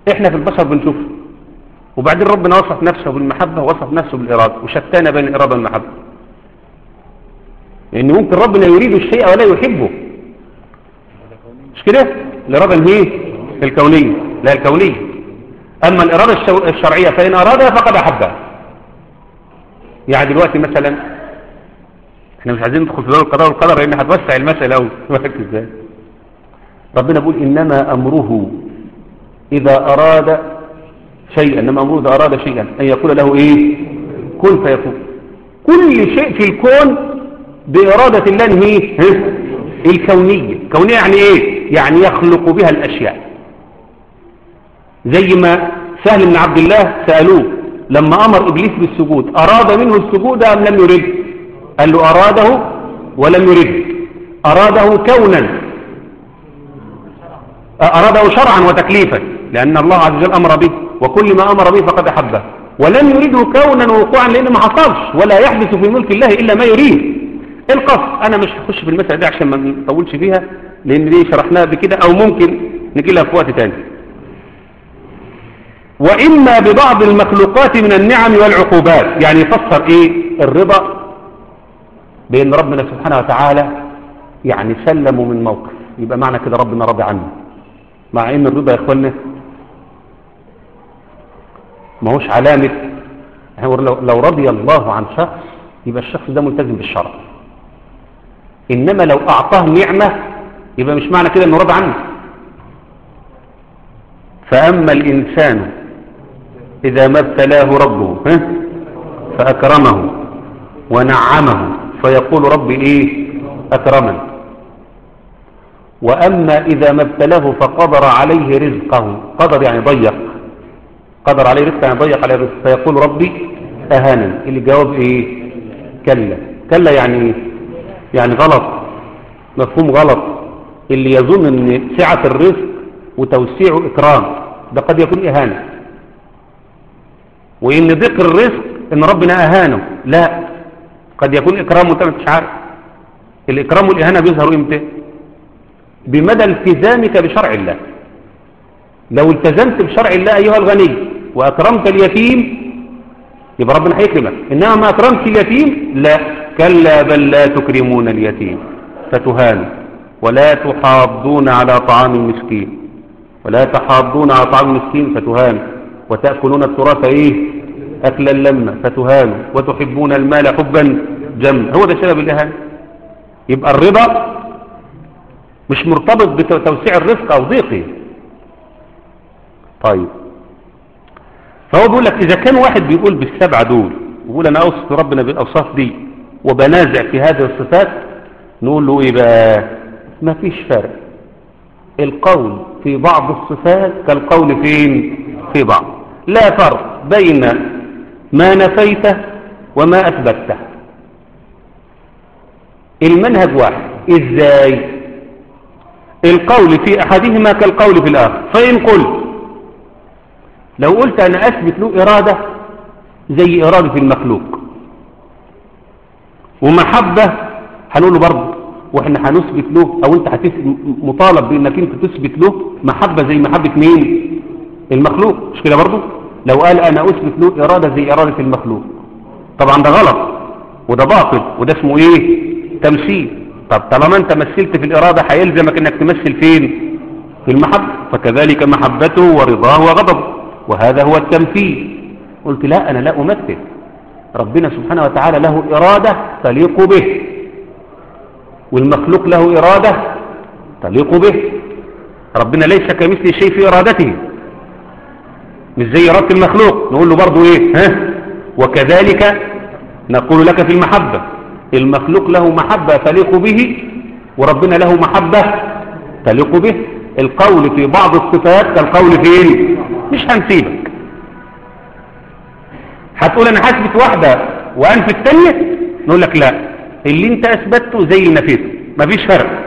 احنا في البشر بنشوفه وبعدين ربنا وصف نفسه بالمحبة ووصف نفسه بالإرادة وشتان بين الإرادة والمحبة لأن ممكن ربنا يريد الشيء ولا يحبه مش كده الإرادة هي الكونية لا الكونية أما الإرادة الشو- الشرعية فإن أرادها فقد أحبها يعني دلوقتي مثلا احنا مش عايزين ندخل في دور القضاء والقدر لأن هتوسع المسألة أوي واخد ازاي ربنا بيقول إنما أمره إذا أراد شيئا إنما أمره إذا أراد شيئا أن يقول له إيه كن فيكون كل شيء في الكون بإرادة الله هي ها؟ الكونية الكونية يعني إيه يعني يخلق بها الأشياء زي ما سهل بن عبد الله سألوه لما أمر إبليس بالسجود أراد منه السجود أم لم يرد قال له أراده ولم يرد أراده كونا أراده شرعا وتكليفا لأن الله عز وجل أمر به وكل ما أمر به فقد أحبه ولم يريده كونا ووقوعا لأنه ما حصلش ولا يحدث في ملك الله إلا ما يريد القصد أنا مش هخش في المسألة دي عشان ما نطولش فيها لأن دي شرحناها بكده أو ممكن نجي لها في وقت تاني وإما ببعض المخلوقات من النعم والعقوبات يعني يفسر إيه الرضا بأن ربنا سبحانه وتعالى يعني سلموا من موقف يبقى معنى كده ربنا راضي عنه مع ان الرضا يا اخوانا ما هوش علامة هو لو لو رضي الله عن شخص يبقى الشخص ده ملتزم بالشرع انما لو اعطاه نعمة يبقى مش معنى كده انه راضي عنه فاما الانسان اذا ما ابتلاه ربه ها؟ فاكرمه ونعمه فيقول ربي ايه اكرمن وأما إذا ما ابتلاه فقدر عليه رزقه قدر يعني ضيق قدر عليه رزقه يعني ضيق عليه رزقه فيقول ربي أهانا اللي جواب إيه كلا كلا يعني إيه؟ يعني غلط مفهوم غلط اللي يظن أن سعة الرزق وتوسيعه إكرام ده قد يكون إهانة وإن ضيق الرزق إن ربنا أهانه لا قد يكون إكرام وانت مش عارف الإكرام والإهانة بيظهروا إمتى بمدى التزامك بشرع الله لو التزمت بشرع الله أيها الغني وأكرمت اليتيم يبقى ربنا هيكرمك إنما ما أكرمت اليتيم لا كلا بل لا تكرمون اليتيم فتهان ولا تحاضون على طعام المسكين ولا تحاضون على طعام المسكين فتهان وتأكلون التراث إيه أكلا لما فتهان وتحبون المال حبا جما هو ده سبب الإهانة يبقى الرضا مش مرتبط بتوسيع الرزق او ضيقه طيب فهو بيقول لك اذا كان واحد بيقول بالسبعة دول ويقول انا اوصف ربنا بالاوصاف دي وبنازع في هذه الصفات نقول له ايه بقى ما فيش فرق القول في بعض الصفات كالقول فين في بعض لا فرق بين ما نفيته وما اثبته المنهج واحد ازاي القول في أحدهما كالقول في الآخر فإن قلت لو قلت أنا أثبت له إرادة زي إرادة المخلوق ومحبة هنقول له برضه وإحنا هنثبت له أو أنت هتث... مطالب بأنك أنت تثبت له محبة زي محبة مين المخلوق مش كده برضه لو قال أنا أثبت له إرادة زي إرادة المخلوق طبعا ده غلط وده باطل وده اسمه إيه تمثيل طب طالما انت مثلت في الإرادة هيلزمك انك تمثل فين في المحبة فكذلك محبته ورضاه وغضبه وهذا هو التمثيل قلت لا أنا لا أمثل ربنا سبحانه وتعالى له إرادة تليق به والمخلوق له إرادة تليق به ربنا ليس كمثل شيء في إرادته مش زي إرادة المخلوق نقول له برضو إيه ها وكذلك نقول لك في المحبة المخلوق له محبة تليق به وربنا له محبة تليق به القول في بعض الصفات كالقول فين مش هنسيبك هتقول انا هثبت واحدة وانفي الثانية نقول لك لا اللي انت اثبته زي اللي نفيته مفيش فرق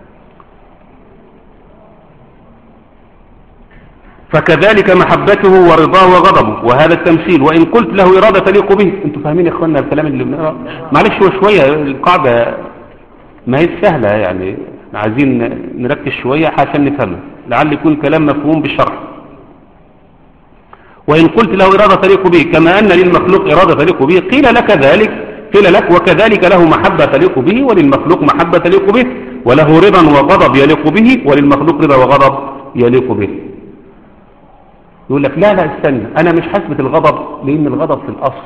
فكذلك محبته ورضاه وغضبه وهذا التمثيل وإن قلت له إرادة تليق به انتوا فاهمين يا اخوانا الكلام اللي بنقرأ معلش هو شوية القاعدة ما هي سهلة يعني عايزين نركز شوية عشان نفهمها لعل يكون كلام مفهوم بالشرح وإن قلت له إرادة تليق به كما أن للمخلوق إرادة تليق به قيل لك ذلك قيل لك وكذلك له محبة تليق به وللمخلوق محبة تليق به وله رضا وغضب يليق به وللمخلوق رضا وغضب يليق به يقول لك لا لا استنى أنا مش حسبة الغضب لأن الغضب في الأصل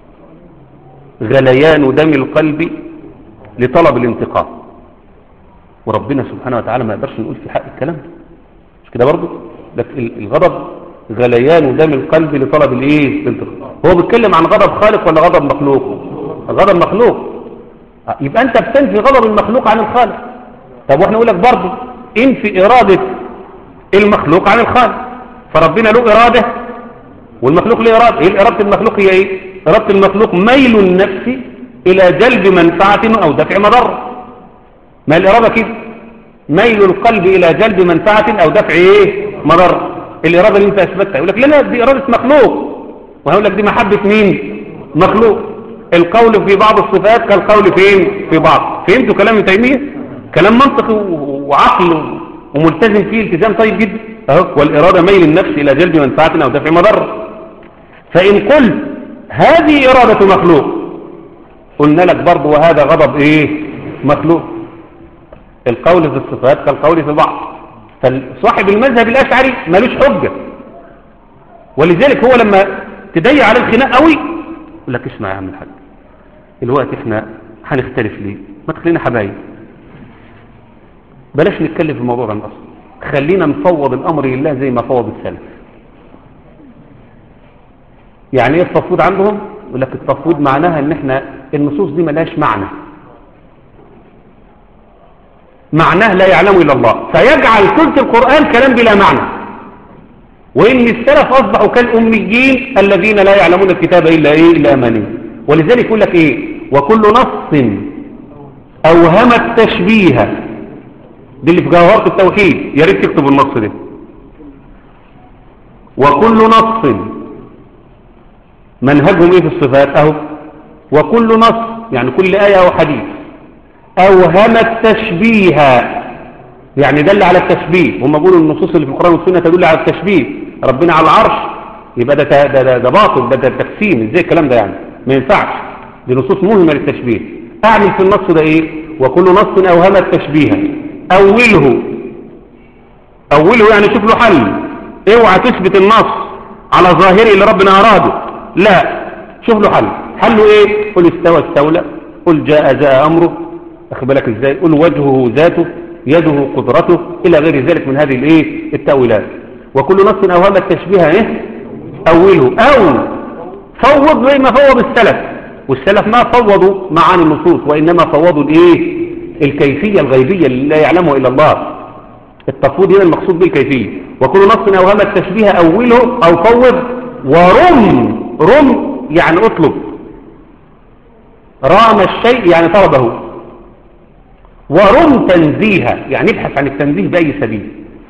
غليان دم القلب لطلب الانتقام وربنا سبحانه وتعالى ما يقدرش نقول في حق الكلام ده مش كده برضه لكن الغضب غليان دم القلب لطلب الايه الانتقام هو بيتكلم عن غضب خالق ولا غضب مخلوق غضب مخلوق يبقى انت بتنفي غضب المخلوق عن الخالق طب واحنا نقول لك برضه انفي اراده المخلوق عن الخالق فربنا له اراده والمخلوق له اراده ايه اراده المخلوق هي ايه اراده المخلوق ميل النفس الى جلب منفعه او دفع مضره ما الاراده كده ميل القلب الى جلب منفعه او دفع ايه مضره الاراده اللي انت اثبتها يقول لك لا لا دي اراده مخلوق وهقول لك دي محبه مين مخلوق القول في بعض الصفات كالقول فين في بعض فهمتوا كلام ابن تيميه كلام منطقي وعقل وملتزم فيه التزام طيب جدا اهو والاراده ميل النفس الى جلب منفعه او دفع مضره فان قلت هذه اراده مخلوق قلنا لك برضه وهذا غضب ايه مخلوق القول في الصفات كالقول في بعض فصاحب المذهب الاشعري ملوش حجه ولذلك هو لما تضيق على الخناق قوي يقول لك اسمع يا عم الحاج الوقت احنا هنختلف ليه ما تخلينا حبايب بلاش نتكلم في الموضوع ده من اصلا خلينا نفوض الامر لله زي ما فوض السلف يعني ايه التفويض عندهم يقول لك التفويض معناها ان احنا النصوص دي ملهاش معنى معناه لا يعلم الا الله فيجعل ثلث القران كلام بلا معنى وان السلف اصبحوا كالاميين الذين لا يعلمون الكتاب الا ايه الا اماني ولذلك يقول لك ايه وكل نص اوهم التشبيه دي اللي في جوهرة التوحيد يا ريت تكتب النص ده وكل نص منهجهم ايه في الصفات اهو وكل نص يعني كل آية او حديث اوهم التشبيه يعني دل على التشبيه هم بيقولوا النصوص اللي في القرآن والسنة تدل على التشبيه ربنا على العرش يبقى ده ده ده, ده باطل ده ده تقسيم ازاي الكلام ده يعني ما ينفعش دي نصوص مهمة للتشبيه اعمل في النص ده ايه وكل نص اوهم التشبيه أوله أوله يعني شوف له حل اوعى تثبت النص على ظاهره اللي ربنا أراده لا شوف له حل حله ايه قل استوى استولى قل جاء جاء أمره أخي بالك ازاي قل وجهه ذاته يده قدرته إلى غير ذلك من هذه الايه التأويلات وكل نص أوهم التشبيه ايه أوله أو فوض زي ما فوض السلف والسلف ما فوضوا معاني النصوص وإنما فوضوا الايه الكيفية الغيبية اللي لا يعلمها إلا الله التفويض هنا المقصود به الكيفية وكل نص أوهم التشبيه أوله أو فوض ورم رم يعني اطلب رام الشيء يعني طلبه ورم تنزيها يعني ابحث عن التنزيه بأي سبيل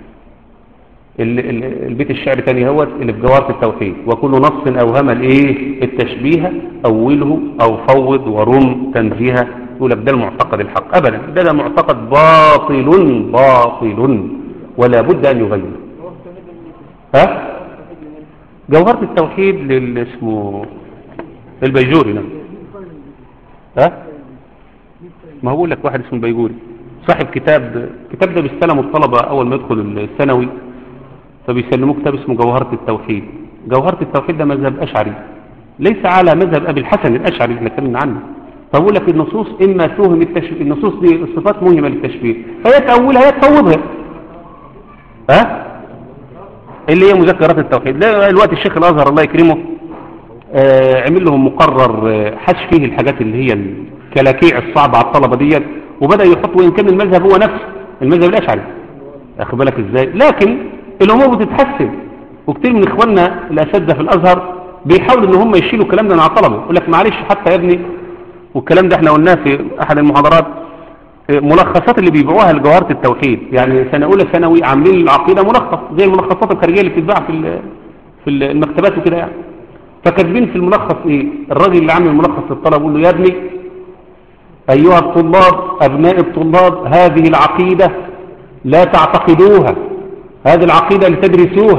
البيت الشعر تاني هو اللي في جوارة التوحيد وكل نص أوهم الايه التشبيه أوله أو فوض ورم تنزيها يقول لك ده المعتقد الحق أبدا ده, ده معتقد باطل باطل ولا بد أن يغير ها جوهرة التوحيد للي اسمه البيجوري نعم ها ما هو لك واحد اسمه البيجوري صاحب كتاب كتاب ده بيستلموا الطلبة أول ما يدخل الثانوي فبيسلموه كتاب اسمه جوهرة التوحيد جوهرة التوحيد ده مذهب أشعري ليس على مذهب أبي الحسن الأشعري اللي اتكلمنا عنه فأقول لك النصوص إما توهم التشبيه النصوص دي الصفات مهمة للتشبيه فهي تأولها هي تفوضها ها اللي هي مذكرات التوحيد لا الوقت الشيخ الأزهر الله يكرمه آه عمل لهم مقرر آه حش فيه الحاجات اللي هي الكلاكيع الصعبة على الطلبة ديت وبدأ يحط وإن كان المذهب هو نفسه المذهب الأشعري أخذ بالك إزاي لكن الأمور بتتحسن وكتير من إخواننا الأساتذة في الأزهر بيحاولوا إن هم يشيلوا الكلام ده من على الطلبة يقول لك معلش حتى يا ابني والكلام ده احنا قلناه في أحد المحاضرات ملخصات اللي بيبيعوها لجوهرة التوحيد يعني سنة أولى ثانوي عاملين العقيدة ملخص زي الملخصات الخارجية اللي بتتباع في في المكتبات وكده يعني فكاتبين في الملخص ايه الراجل اللي عامل الملخص للطلبه يقول له يا ابني أيها الطلاب أبناء الطلاب هذه العقيدة لا تعتقدوها هذه العقيدة لتدرسوها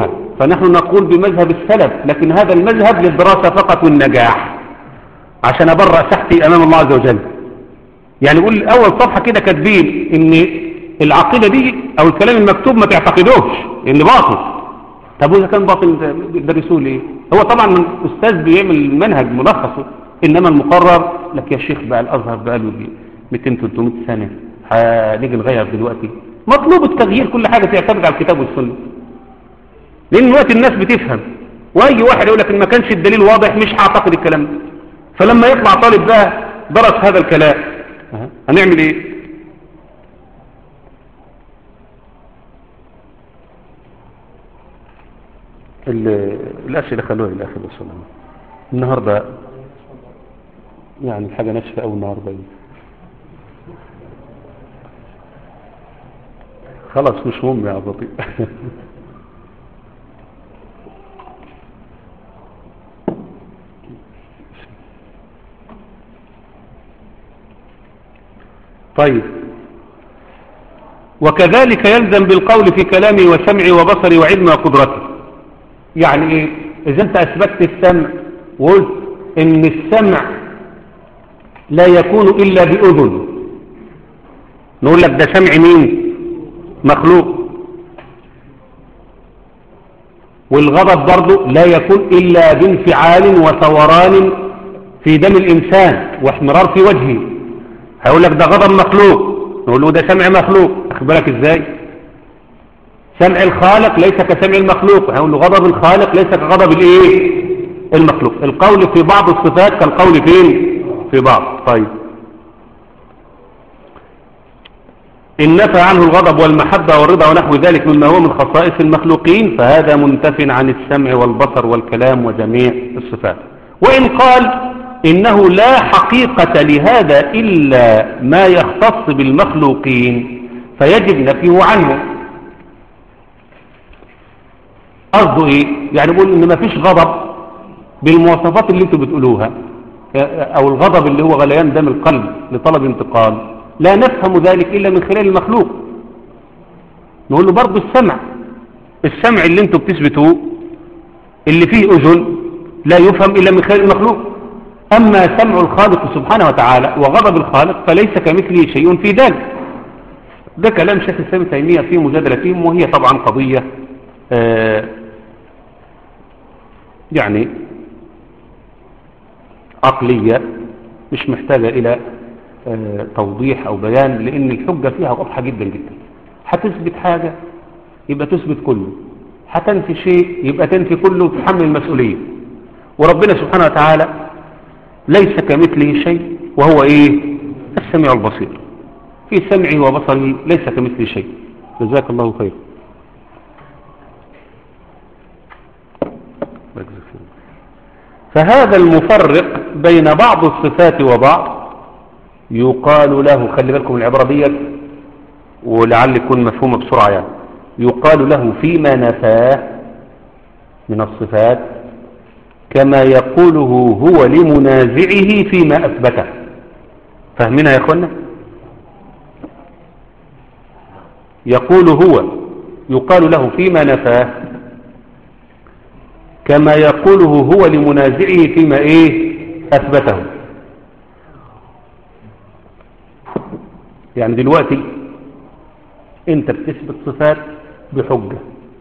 فنحن نقول بمذهب السلف لكن هذا المذهب للدراسة فقط والنجاح عشان أبرأ سحتي أمام الله عز وجل يعني يقول أول صفحة كده كاتبين إن العقيدة دي أو الكلام المكتوب ما تعتقدوش إن باطل طب وإذا كان باطل درسوه ليه هو طبعا من أستاذ بيعمل منهج ملخصه إنما المقرر لك يا شيخ بقى الأزهر بقى له 200 300 سنة هنيجي نغير دلوقتي مطلوب التغيير كل حاجة تعتمد على الكتاب والسنة لأن دلوقتي الناس بتفهم وأي واحد يقول لك إن ما كانش الدليل واضح مش هعتقد الكلام ده فلما يطلع طالب بقى درس هذا الكلام هنعمل ايه الأسئلة خلوها للآخر والسلام النهاردة يعني حاجة ناشفة أو النهاردة خلاص مش مهم يا بطيء طيب وكذلك يلزم بالقول في كلامي وسمعي وبصري وعلمي وقدرتي يعني ايه اذا انت اثبتت السمع وقلت ان السمع لا يكون الا باذن نقول لك ده سمع مين مخلوق والغضب برضه لا يكون الا بانفعال وثوران في دم الانسان واحمرار في وجهه هيقول لك ده غضب مخلوق نقول له ده سمع مخلوق اخد بالك ازاي سمع الخالق ليس كسمع المخلوق هيقول له غضب الخالق ليس كغضب الايه المخلوق القول في بعض الصفات كالقول فين في بعض طيب إن نفى عنه الغضب والمحبة والرضا ونحو ذلك مما هو من خصائص المخلوقين فهذا منتف عن السمع والبصر والكلام وجميع الصفات وإن قال إنه لا حقيقة لهذا إلا ما يختص بالمخلوقين فيجب نفيه عنه قصده إيه؟ يعني يقول إن ما فيش غضب بالمواصفات اللي انتوا بتقولوها أو الغضب اللي هو غليان دم القلب لطلب انتقال لا نفهم ذلك إلا من خلال المخلوق نقول له برضه السمع السمع اللي انتوا بتثبتوه اللي فيه أذن لا يفهم إلا من خلال المخلوق أما سمع الخالق سبحانه وتعالى وغضب الخالق فليس كمثله شيء في ذلك ده كلام شيخ الإسلام تيمية في مجادلتهم وهي طبعا قضية آه يعني عقلية مش محتاجة إلى آه توضيح أو بيان لأن الحجة فيها واضحة جدا جدا هتثبت حاجة يبقى تثبت كله هتنفي شيء يبقى تنفي كله وتحمل المسؤولية وربنا سبحانه وتعالى ليس كمثله شيء وهو ايه السميع البصير في سمعه وبصره ليس كمثله شيء جزاك الله خير فهذا المفرق بين بعض الصفات وبعض يقال له خلي بالكم العبارة ديت ولعل يكون مفهومة بسرعة يعني يقال له فيما نفاه من الصفات كما يقوله هو لمنازعه فيما أثبته فاهمين يا أخوانا يقول هو يقال له فيما نفاه كما يقوله هو لمنازعه فيما ايه أثبته يعني دلوقتي انت بتثبت صفات بحجة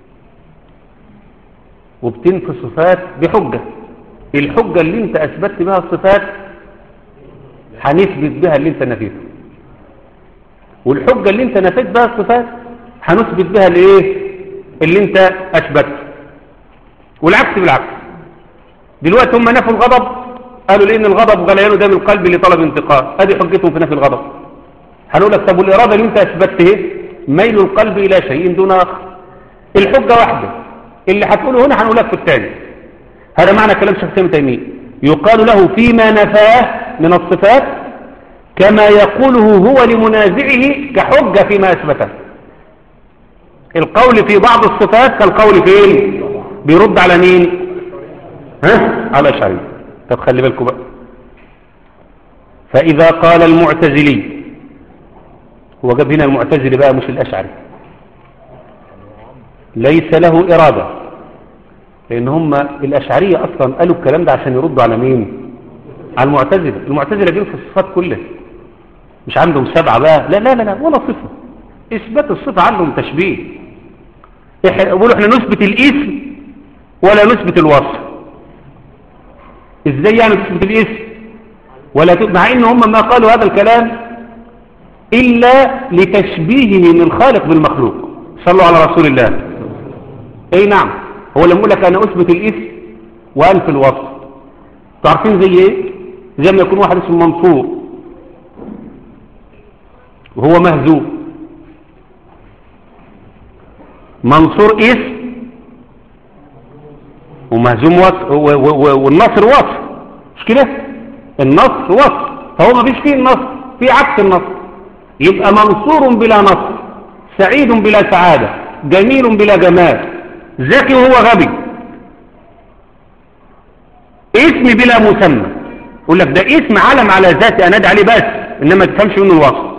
وبتنفي صفات بحجة الحجة اللي انت اثبتت بها الصفات هنثبت بها اللي انت نفيته والحجة اللي انت نفيت بها الصفات هنثبت بها الايه اللي انت اثبته والعكس بالعكس دلوقتي هم نفوا الغضب قالوا لان الغضب غليان دم القلب لطلب انتقام ادي حجتهم في نفي الغضب هنقول لك طب والاراده اللي انت اثبتته ميل القلب الى شيء دون اخر الحجه واحده اللي هتقوله هنا هنقول لك في الثاني هذا معنى كلام شيخ سامي تيميه يقال له فيما نفاه من الصفات كما يقوله هو لمنازعه كحجة فيما أثبته القول في بعض الصفات كالقول فين بيرد على مين ها على شعري طب خلي بالكم بقى فإذا قال المعتزلي هو جاب هنا المعتزلي بقى مش الأشعري ليس له إرادة لان هم الاشعرية اصلا قالوا الكلام ده عشان يردوا على مين على المعتزلة المعتزلة جايين في الصفات كلها مش عندهم سبعة بقى لا لا لا, لا ولا صفة اثبات الصفة عندهم تشبيه يقولوا احنا نثبت الاسم ولا نثبت الوصف ازاي يعني تثبت الاسم ولا ت... مع ان هم ما قالوا هذا الكلام الا لتشبيهه من الخالق بالمخلوق صلوا على رسول الله اي نعم هو لما يقول لك انا اثبت الاسم وانفي الوصف تعرفين زي ايه زي ما يكون واحد اسمه منصور وهو مهزوم منصور اسم ومهزوم وصف والنصر وصف مش كده النصر وصف فهو ما فيش فيه النصر في عكس النصر يبقى منصور بلا نصر سعيد بلا سعادة جميل بلا جمال ذكي وهو غبي اسم بلا مسمى يقول لك ده اسم علم على ذاتي انادي عليه بس انما تفهمش منه الوصف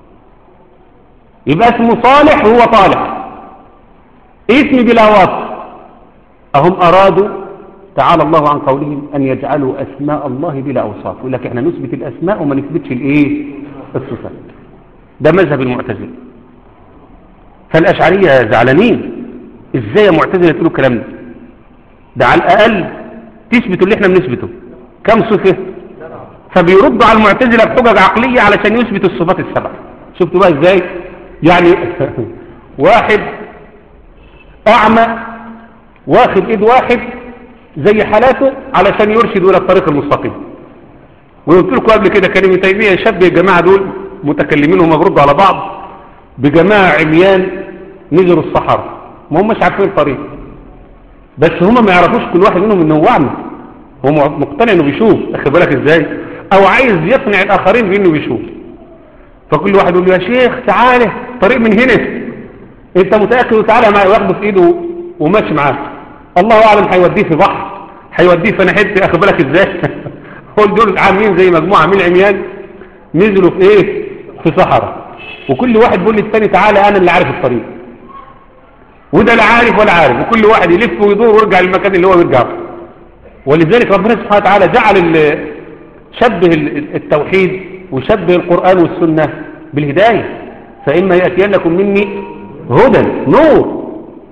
يبقى اسمه صالح وهو طالح اسم بلا وصف أهم أرادوا تعالى الله عن قولهم أن يجعلوا أسماء الله بلا أوصاف يقول لك احنا نثبت الأسماء وما نثبتش الإيه الصفات ده مذهب المعتزلة فالأشعرية زعلانين إزاي يا معتزلة تقولوا الكلام ده ده على الأقل تثبتوا اللي احنا بنثبته كم صفة فبيردوا على المعتزلة بحجج عقلية علشان يثبتوا الصفات السبع شفتوا بقى ازاي يعني واحد أعمى واخد ايد واحد زي حالاته علشان يرشد الى الطريق المستقيم وقلت لكم قبل كده كلمه تيميه يشبه الجماعه دول متكلمين وهم بيردوا على بعض بجماعه عميان نزلوا الصحراء ما هماش عارفين الطريق بس هم ما يعرفوش كل واحد منهم انه هو اعمى هو مقتنع انه بيشوف اخد بالك ازاي او عايز يقنع الاخرين بانه بيشوف فكل واحد يقول له يا شيخ تعالى طريق من هنا انت متاكد وتعالى معي واخده في ايده وماشي معاه الله اعلم هيوديه في بحر هيوديه في ناحيه اخد بالك ازاي هو دول عاملين زي مجموعه من العميان نزلوا في ايه في صحراء وكل واحد بيقول للثاني تعالى انا اللي عارف الطريق وده لا عارف ولا عارف وكل واحد يلف ويدور ويرجع للمكان اللي هو بيرجع ولذلك ربنا سبحانه وتعالى جعل شبه التوحيد وشبه القرآن والسنة بالهداية فإما يأتينكم مني هدى نور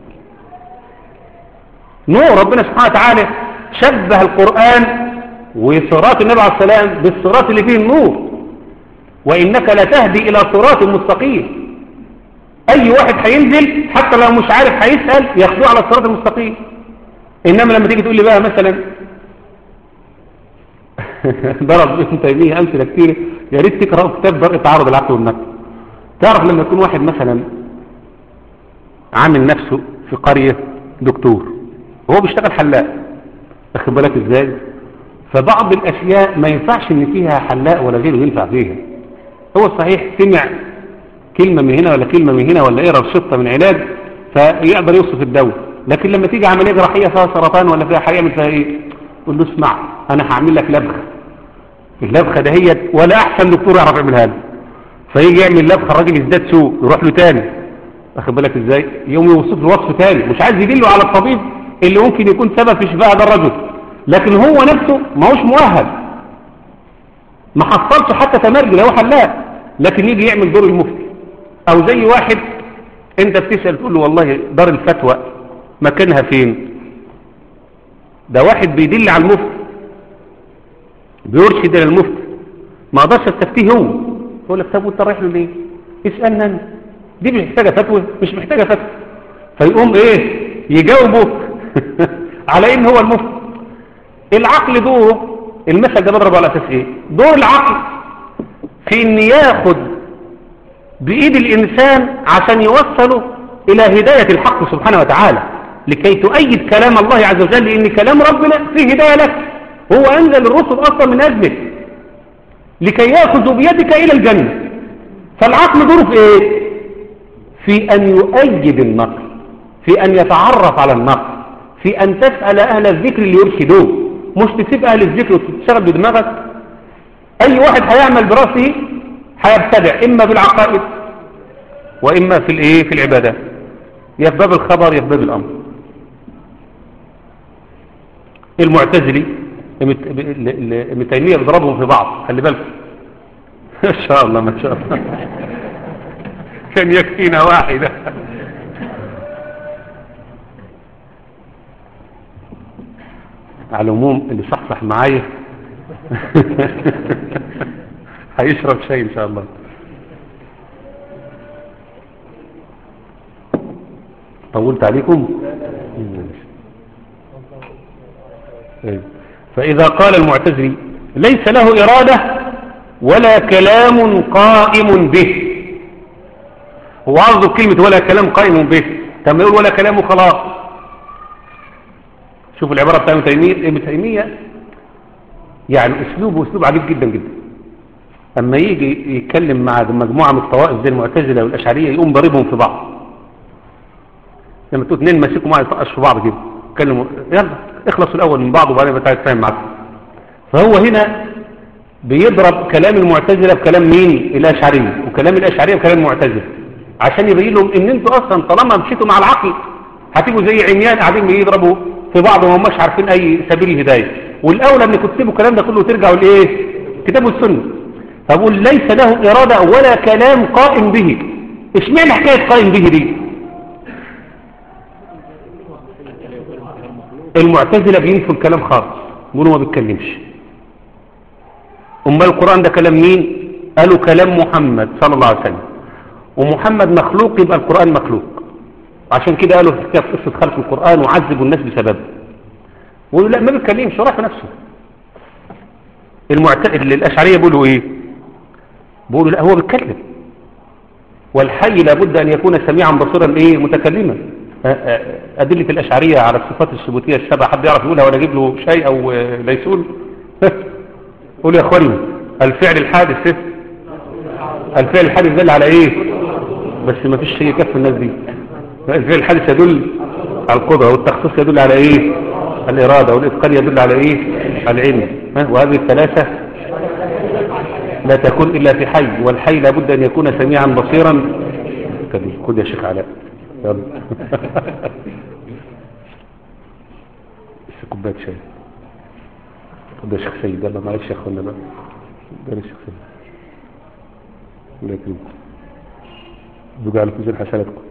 نور ربنا سبحانه وتعالى شبه القرآن وصراط النبي عليه السلام بالصراط اللي فيه النور وإنك لتهدي إلى صراط مستقيم أي واحد هينزل حتى لو مش عارف هيسأل ياخدوه على الصراط المستقيم إنما لما تيجي تقول لي بقى مثلا ضرب ابن تيمية أمثلة كتير يا ريت تقرأ كتاب درء تعارض العقل والنقل تعرف لما يكون واحد مثلا عامل نفسه في قرية دكتور وهو بيشتغل حلاق اخد بالك ازاي فبعض الاشياء ما ينفعش ان فيها حلاق ولا غيره ينفع فيها هو صحيح سمع كلمة من هنا ولا كلمة من هنا ولا اقرا شطة من علاج فيقدر يوصف الدواء لكن لما تيجي عملية جراحية فيها سرطان ولا فيها هيعمل فيها ايه قول له اسمع انا هعمل لك لبخة اللبخة ده هي ولا احسن دكتور يعرف يعملها له فيجي يعمل لبخة الراجل يزداد سوء يروح له تاني واخد بالك ازاي يوم يوصف له وصف تاني مش عايز يدله على الطبيب اللي ممكن يكون سبب في شفاء هذا الرجل لكن هو نفسه ما هوش مؤهل ما حصلش حتى تمرجي لو حلاق لكن يجي يعمل دور المفتي او زي واحد انت بتسأل تقول له والله دار الفتوى مكانها فين ده واحد بيدل على المفتي بيرشد الى المفتي ما اقدرش استفتيه هو يقول لك طب وانت رايح له ليه اسالنا انا دي مش محتاجه فتوى مش محتاجه فتوى فيقوم ايه يجاوبه على ان هو المفتي العقل دوره المثل ده بضرب على اساس ايه دور العقل في ان ياخد بايد الانسان عشان يوصله الى هداية الحق سبحانه وتعالى لكي تؤيد كلام الله عز وجل لان كلام ربنا فيه هداية لك هو انزل الرسل اصلا من اجلك لكي ياخذ بيدك الى الجنة فالعقل دوره في ايه في ان يؤيد النقل في ان يتعرف على النقل في ان تسأل اهل الذكر اللي يرشدوه مش تسيب اهل الذكر وتشتغل بدماغك اي واحد هيعمل براسه هيبتدع اما بالعقائد واما في الايه في العبادات يا في باب الخبر يا في باب الامر المعتزلي ابن تيمية بيضربهم في بعض خلي بالكم ما شاء الله ما شاء الله كان يكفينا واحدة على العموم اللي صحصح معايا هيشرب شاي ان شاء الله طولت عليكم فإذا قال المعتزلي ليس له إرادة ولا كلام قائم به هو عرضه كلمة ولا كلام قائم به تم يقول ولا كلام خلاص شوفوا العبارة بتاع ابن تيمية ابن تيمية يعني اسلوبه اسلوب عجيب جدا جدا اما يجي يتكلم مع مجموعة من الطوائف زي المعتزلة والاشعرية يقوم ضاربهم في بعض لما تقول اثنين ماسكوا معي يطقش في بعض كده يتكلموا يلا اخلصوا الاول من بعض وبعدين بتاعي تفهم معاكم فهو هنا بيضرب كلام المعتزلة بكلام مين الاشعرية وكلام الاشعرية بكلام المعتزلة عشان يبين لهم ان انتوا اصلا طالما مشيتوا مع العقل هتبقوا زي عميان قاعدين بيضربوا في بعض وهم مش عارفين اي سبيل الهدايه والاولى ان تكتبوا الكلام ده كله وترجعوا لايه كتاب السنه فبقول ليس له اراده ولا كلام قائم به اشمعنى حكايه قائم به دي المعتزله بينفوا الكلام خالص بيقولوا ما بيتكلمش امال القران ده كلام مين قالوا كلام محمد صلى الله عليه وسلم ومحمد مخلوق يبقى القرآن مخلوق عشان كده قالوا في كتاب قصة خلق القرآن وعذبوا الناس بسببه وقالوا لا ما بيتكلمش راح في نفسه المعت... الأشعرية بيقولوا ايه بيقولوا لا هو بيتكلم والحي لابد أن يكون سميعا بصيرا ايه متكلما أدلة الأشعرية على الصفات الثبوتية السبع حد يعرف يقولها ولا أجيب له شيء أو ليسون قولوا يا أخواني الفعل الحادث الفعل الحادث دل على ايه بس ما فيش شيء يكفي الناس دي الفعل الحادث يدل على القدرة والتخصيص يدل على ايه الإرادة والإتقان يدل على ايه العلم وهذه الثلاثة لا تكون إلا في حي والحي لابد أن يكون سميعا بصيرا خد يا شيخ علاء يلا بس كوبايه شاي خد يا شيخ سيد يلا معلش يا اخوانا بقى ده يا شيخ سيد الله يكرمكم يجعل في زين حسناتكم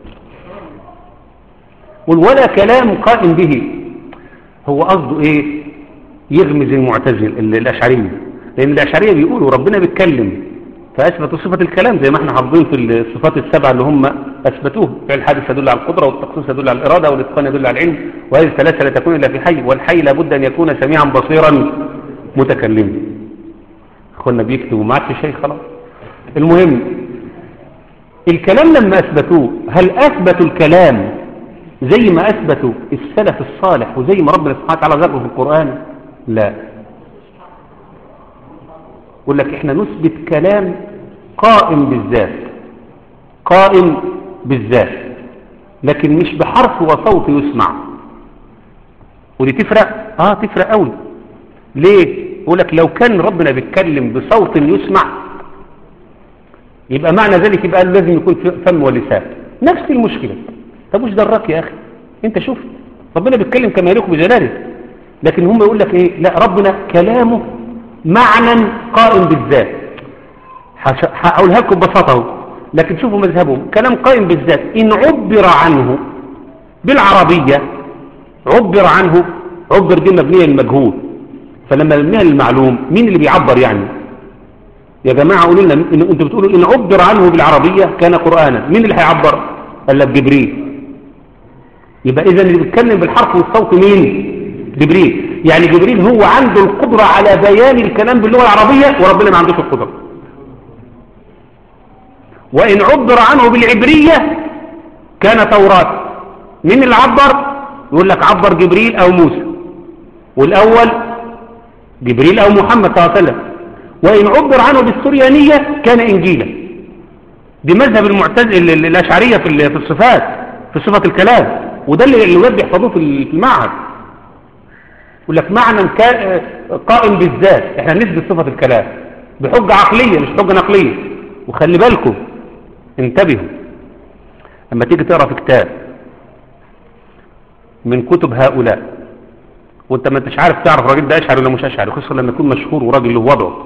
قل ولا كلام قائم به هو قصده ايه يغمز المعتزل الاشعريه لان الاشعريه بيقولوا ربنا بيتكلم فاثبتوا صفه الكلام زي ما احنا حافظين في الصفات السبعه اللي هم اثبتوه فعل الحادث يدل على القدره والتخصيص يدل على الاراده والاتقان يدل على العلم وهذه الثلاثه لا تكون الا في حي والحي لابد ان يكون سميعا بصيرا متكلما اخوانا بيكتبوا ما عادش شيء خلاص المهم الكلام لما أثبتوه هل أثبتوا الكلام زي ما أثبتوا السلف الصالح وزي ما ربنا سبحانه وتعالى ذكره في القرآن لا يقول لك احنا نثبت كلام قائم بالذات قائم بالذات لكن مش بحرف وصوت يسمع ودي تفرق اه تفرق قوي ليه يقول لك لو كان ربنا بيتكلم بصوت يسمع يبقى معنى ذلك يبقى لازم يكون فم ولسان نفس المشكلة طب وش دراك يا أخي انت شوف ربنا بيتكلم كما يليق بجلاله لكن هم يقول لك ايه لا ربنا كلامه معنى قائم بالذات هقولها لكم ببساطه لكن شوفوا مذهبهم كلام قائم بالذات إن عبر عنه بالعربية عبر عنه عبر دي مبنية للمجهول فلما مبنيها للمعلوم مين اللي بيعبر يعني يا جماعة قولوا لنا إن انتوا بتقولوا إن عبر عنه بالعربية كان قرآنا مين اللي هيعبر قال لك جبريل يبقى إذا اللي بيتكلم بالحرف والصوت مين جبريل يعني جبريل هو عنده القدرة على بيان الكلام باللغة العربية وربنا ما عندوش القدرة وإن عبر عنه بالعبرية كان توراة مين اللي عبر يقول لك عبر جبريل أو موسى والأول جبريل أو محمد صلى الله عليه وسلم وإن عبر عنه بالسريانية كان إنجيلا دي مذهب المعتزل الأشعرية في الصفات في صفة الكلام وده اللي الولاد بيحفظوه في المعهد يقول لك معنى قائم بالذات احنا نثبت صفة الكلام بحجة عقلية مش حجة نقلية وخلي بالكم انتبهوا لما تيجي تقرا في كتاب من كتب هؤلاء وانت ما انتش عارف تعرف الراجل ده اشعري ولا مش اشعري خصوصا لما يكون مشهور وراجل له وضعه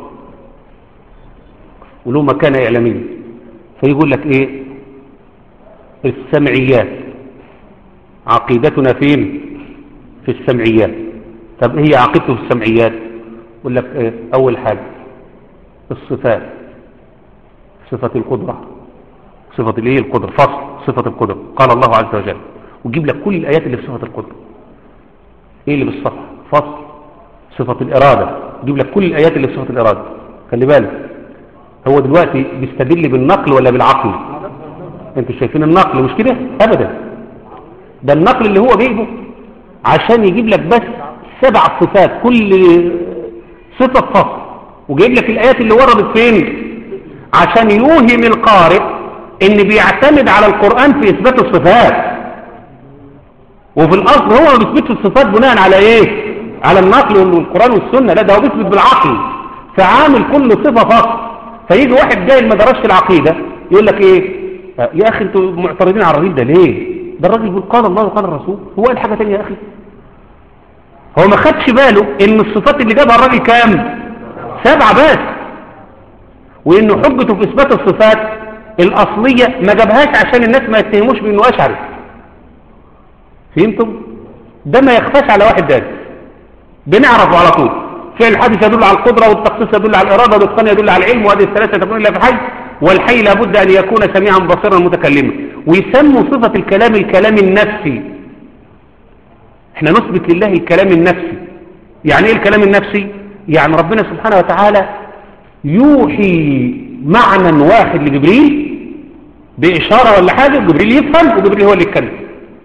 وله مكانه اعلاميه فيقول لك ايه السمعيات عقيدتنا فين في السمعيات طب هي عقيدته في السمعيات يقول لك ايه اول حاجه الصفات صفه القدره صفه الايه القدره فصل صفه القدره قال الله عز وجل ويجيب لك كل الايات اللي في صفه القدره ايه اللي بالصفحه فصل صفه الاراده يجيب لك كل الايات اللي في صفه الاراده خلي بالك هو دلوقتي بيستدل بالنقل ولا بالعقل انتوا شايفين النقل مش كده ابدا ده النقل اللي هو جايبه عشان يجيب لك بس سبع صفات كل صفة فصل وجايب لك الآيات اللي وردت فين عشان يوهم القارئ ان بيعتمد على القرآن في إثبات الصفات وفي الأصل هو ما بيثبتش الصفات بناء على ايه على النقل والقرآن والسنة لا ده هو بيثبت بالعقل فعامل كل صفة فصل فيجي واحد جاي ما درسش العقيدة يقول لك ايه يا اخي انتوا معترضين على الراجل ده ليه ده الراجل بيقول قال الله وقال الرسول هو قال حاجة تانية يا اخي هو ما خدش باله ان الصفات اللي جابها الراجل كام سبعة بس وانه حجته في اثبات الصفات الاصلية ما جابهاش عشان الناس ما يتهموش بانه اشعري فهمتم ده ما يخفاش على واحد دارس بنعرفه على طول فعل الحادث يدل على القدرة والتخصيص يدل على الإرادة والإتقان يدل على العلم وهذه الثلاثة تكون إلا في الحي والحي لابد أن يكون سميعا بصيرا متكلما ويسموا صفة الكلام الكلام النفسي احنا نثبت لله الكلام النفسي يعني ايه الكلام النفسي يعني ربنا سبحانه وتعالى يوحي معنى واحد لجبريل بإشارة ولا حاجة جبريل يفهم وجبريل هو اللي يتكلم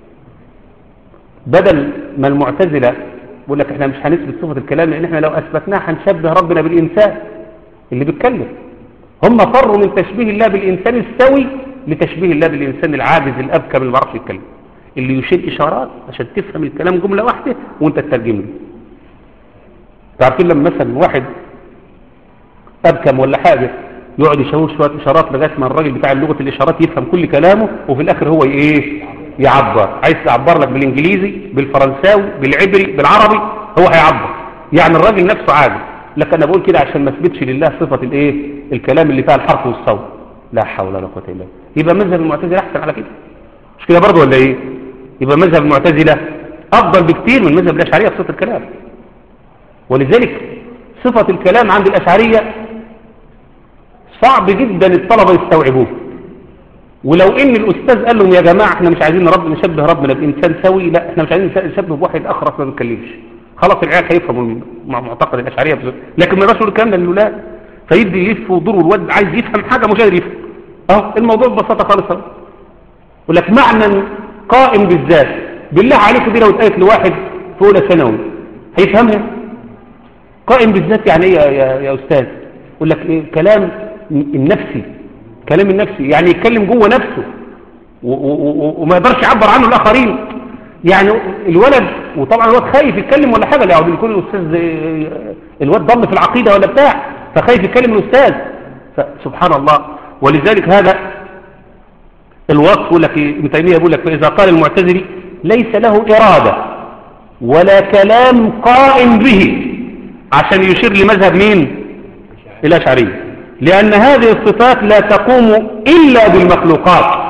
بدل ما المعتزلة بيقول لك احنا مش هنثبت صفة الكلام لان احنا لو اثبتناه هنشبه ربنا بالانسان اللي بيتكلم هم فروا من تشبيه الله بالانسان السوي لتشبيه الله بالانسان العاجز الابكم اللي ما بيعرفش يتكلم اللي يشير اشارات عشان تفهم الكلام جملة واحدة وانت تترجم له تعرفين لما مثلا واحد ابكم ولا حاجة يقعد يشاور شوية اشارات لغاية ما الراجل بتاع لغة الاشارات يفهم كل كلامه وفي الاخر هو ايه يعبر عايز يعبر لك بالانجليزي بالفرنساوي بالعبري بالعربي هو هيعبر يعني الراجل نفسه عاجز لكن انا بقول كده عشان ما اثبتش لله صفة الايه الكلام اللي فيها الحرف والصوت لا حول ولا قوه الا بالله يبقى مذهب المعتزله احسن على كده مش كده برضه ولا ايه يبقى مذهب المعتزله افضل بكتير من مذهب الاشعريه في صفه الكلام ولذلك صفه الكلام عند الاشعريه صعب جدا الطلبه يستوعبوه ولو ان الاستاذ قال لهم يا جماعه احنا مش عايزين رب نشبه ربنا بانسان سوي لا احنا مش عايزين نشبه بواحد اخرس ما بيتكلمش خلاص العيال هيفهموا مع معتقد الاشعريه بزر. لكن ما يقدرش يقول الكلام ده للاولاد فيدي يلف ويدور والواد عايز يفهم حاجه مش قادر يفهم اهو الموضوع ببساطه خالص اهو يقول لك معنى قائم بالذات بالله عليكم دي لو اتقالت لواحد في اولى ثانوي هيفهمها قائم بالذات يعني ايه يا, يا, يا استاذ يقول لك ايه كلام النفسي كلام النفسي يعني يتكلم جوه نفسه وما يقدرش يعبر عنه الاخرين يعني الولد وطبعا الولد خايف يتكلم ولا حاجه يعني يكون الاستاذ الولد ضل في العقيده ولا بتاع فخايف يتكلم الاستاذ سبحان الله ولذلك هذا الوصف يقول لك ابن تيميه يقول لك فاذا قال المعتزلي ليس له اراده ولا كلام قائم به عشان يشير لمذهب مين الاشعريه لأن هذه الصفات لا تقوم إلا بالمخلوقات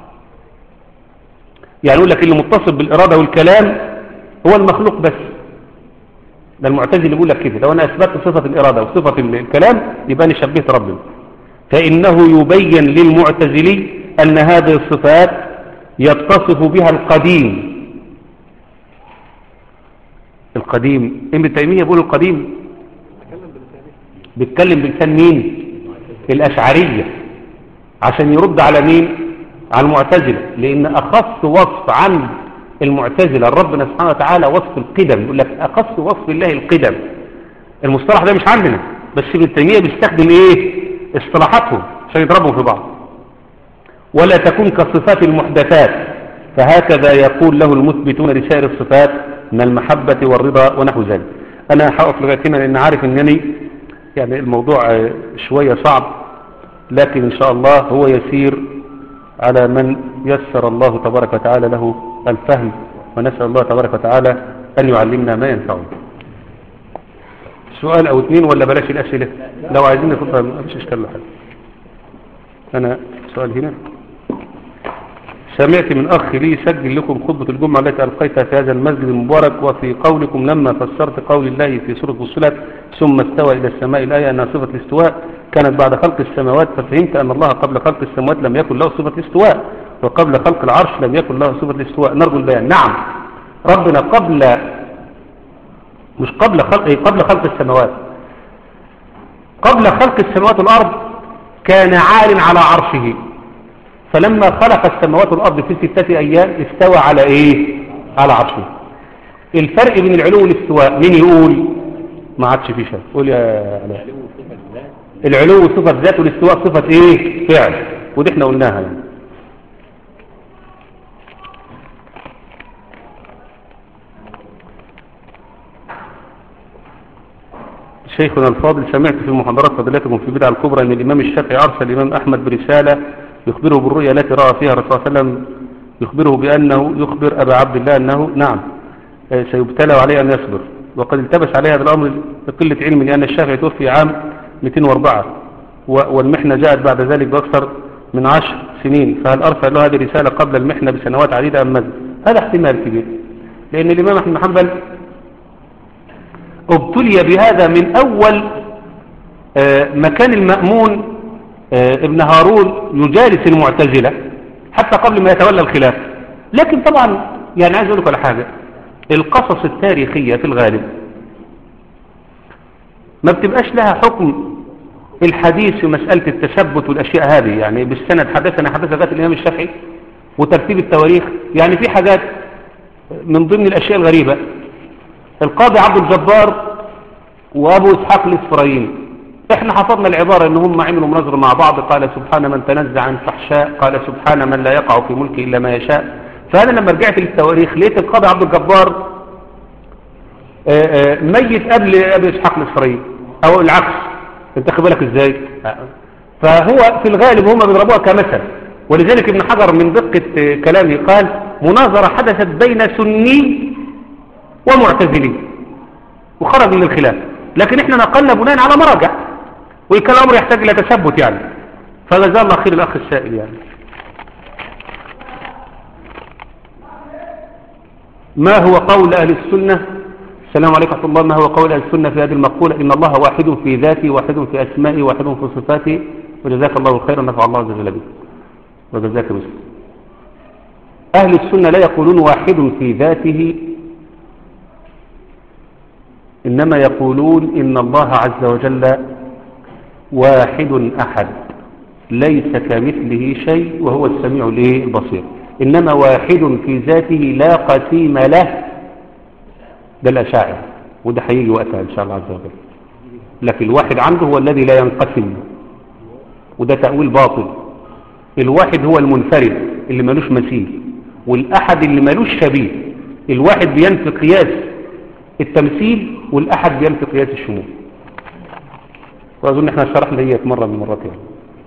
يعني يقول لك اللي متصل بالإرادة والكلام هو المخلوق بس ده المعتزل يقول لك كده لو أنا أثبت صفة الإرادة وصفة الكلام يبقى أنا شبهت ربنا فإنه يبين للمعتزلي أن هذه الصفات يتصف بها القديم القديم ابن تيمية يقول القديم بيتكلم بلسان مين الأشعرية عشان يرد على مين على المعتزلة لأن أخص وصف عن المعتزلة ربنا سبحانه وتعالى وصف القدم يقول لك أخص وصف الله القدم المصطلح ده مش عندنا بس ابن تيمية بيستخدم ايه اصطلاحاتهم عشان يضربوا في بعض ولا تكون كصفات المحدثات فهكذا يقول له المثبتون لسائر الصفات من المحبة والرضا ونحو ذلك أنا هقف لغاية هنا لأن عارف أنني يعني الموضوع شوية صعب لكن إن شاء الله هو يسير على من يسر الله تبارك وتعالى له الفهم ونسأل الله تبارك وتعالى أن يعلمنا ما ينفعنا سؤال أو اثنين ولا بلاش الأسئلة لو عايزين نفضل ما فيش إشكال لحد أنا سؤال هنا سمعت من أخ لي سجل لكم خطبة الجمعة التي ألقيتها في هذا المسجد المبارك وفي قولكم لما فسرت قول الله في سورة فصلت ثم استوى إلى السماء الآية أنها صفة الاستواء كانت بعد خلق السماوات ففهمت أن الله قبل خلق السماوات لم يكن له صفة الاستواء وقبل خلق العرش لم يكن له صفة الاستواء نرجو البيان نعم ربنا قبل مش قبل خلق إيه قبل خلق السماوات قبل خلق السماوات والأرض كان عال على عرشه فلما خلق السماوات والأرض في ستة أيام استوى على إيه على عرشه الفرق بين العلو والاستواء مين يقول ما عادش في شيء قول يا علاء العلو صفة ذات والاستواء صفة ايه فعل ودي احنا قلناها يعني شيخنا الفاضل سمعت في محاضرات فضيلتكم في بدع الكبرى ان الامام الشافعي ارسل الامام احمد برسالة يخبره بالرؤيا التي راى فيها الرسول صلى الله عليه وسلم يخبره بانه يخبر ابا عبد الله انه نعم آه، سيبتلى عليه ان يصبر وقد التبس عليه هذا الامر بقله علم لان الشافعي توفي عام 204 و- والمحنه جاءت بعد ذلك باكثر من عشر سنين فهل ارسل له هذه الرساله قبل المحنه بسنوات عديده ام ماذا؟ هذا احتمال كبير لان الامام احمد بن حنبل ابتلي بهذا من أول آه، مكان المأمون آه، ابن هارون يجالس المعتزلة حتى قبل ما يتولى الخلافة لكن طبعا يعني عايز أقول لك على حاجة القصص التاريخية في الغالب ما بتبقاش لها حكم الحديث في مسألة التثبت والأشياء هذه يعني بالسند حدثنا حدث ذات الإمام الشافعي وترتيب التواريخ يعني في حاجات من ضمن الأشياء الغريبة القاضي عبد الجبار وابو اسحاق الاسفرايني احنا حفظنا العبارة ان هم عملوا مناظرة مع بعض قال سبحان من تنزع عن فحشاء قال سبحان من لا يقع في ملكه الا ما يشاء فانا لما رجعت للتواريخ لقيت القاضي عبد الجبار آه، آه، ميت قبل ابي اسحاق الاسفرايني او العكس انت خد بالك ازاي فهو في الغالب هم بيضربوها كمثل ولذلك ابن حجر من دقة آه، كلامه قال مناظرة حدثت بين سني ومعتزلي وخرج من الخلاف لكن احنا نقلنا بناء على مراجع وكان الامر يحتاج الى تثبت يعني فجزاه الله خير الاخ السائل يعني ما هو قول اهل السنه السلام عليكم ورحمه الله ما هو قول اهل السنه في هذه المقوله ان الله واحد في ذاته واحد في اسمائه واحد في صفاته وجزاك الله خيرا نفع الله عز وجل بك وجزاك مسلم اهل السنه لا يقولون واحد في ذاته إنما يقولون إن الله عز وجل واحد أحد ليس كمثله شيء وهو السميع الإيه؟ البصير إنما واحد في ذاته لا قسيم له ده الأشاعر وده هيجي وقتها إن شاء الله عز وجل لكن الواحد عنده هو الذي لا ينقسم وده تأويل باطل الواحد هو المنفرد اللي ملوش مثيل والأحد اللي ملوش شبيه الواحد بينفي قياس التمثيل والأحد بينفي قياس الشمول وأظن احنا شرحنا هي في مرة من المرات يعني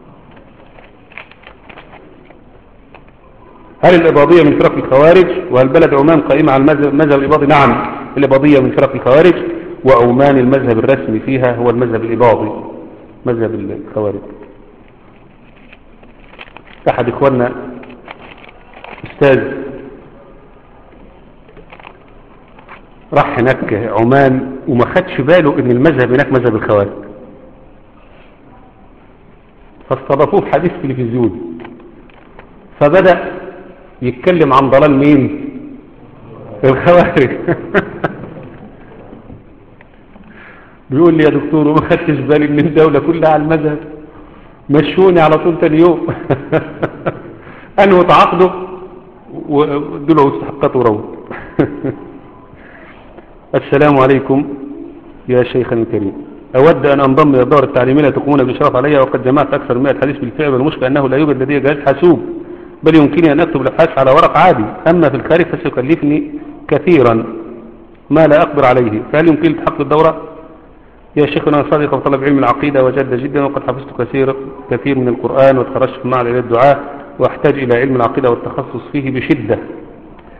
هل الإباضية من فرق الخوارج وهل بلد عمان قائمة على المذهب المذهب الإباضي نعم الإباضية من فرق الخوارج وعمان المذهب الرسمي فيها هو المذهب الإباضي مذهب الخوارج أحد إخواننا أستاذ راح هناك عمان وما خدش باله ان المذهب هناك مذهب الخوارج فاستضافوه في حديث تلفزيون فبدأ يتكلم عن ضلال مين الخوارج بيقول لي يا دكتور وما خدتش بالي ان الدولة كلها على المذهب مشوني على طول تاني يوم انه تعاقدوا وادوا له استحقاته وروض السلام عليكم يا شيخنا الكريم أود أن أنضم إلى الدورة التعليمية التي تقومون بالإشراف عليها وقد جمعت أكثر من 100 حديث بالفعل والمشكلة أنه لا يوجد لدي جهاز حاسوب بل يمكنني أن أكتب الأبحاث على ورق عادي أما في الخارج فسيكلفني كثيرا ما لا أقدر عليه فهل يمكن تحقق الدورة؟ يا شيخنا أنا صادق وطلب علم العقيدة وجد جدا وقد حفظت كثير كثير من القرآن وتخرجت في معهد إلى الدعاء وأحتاج إلى علم العقيدة والتخصص فيه بشدة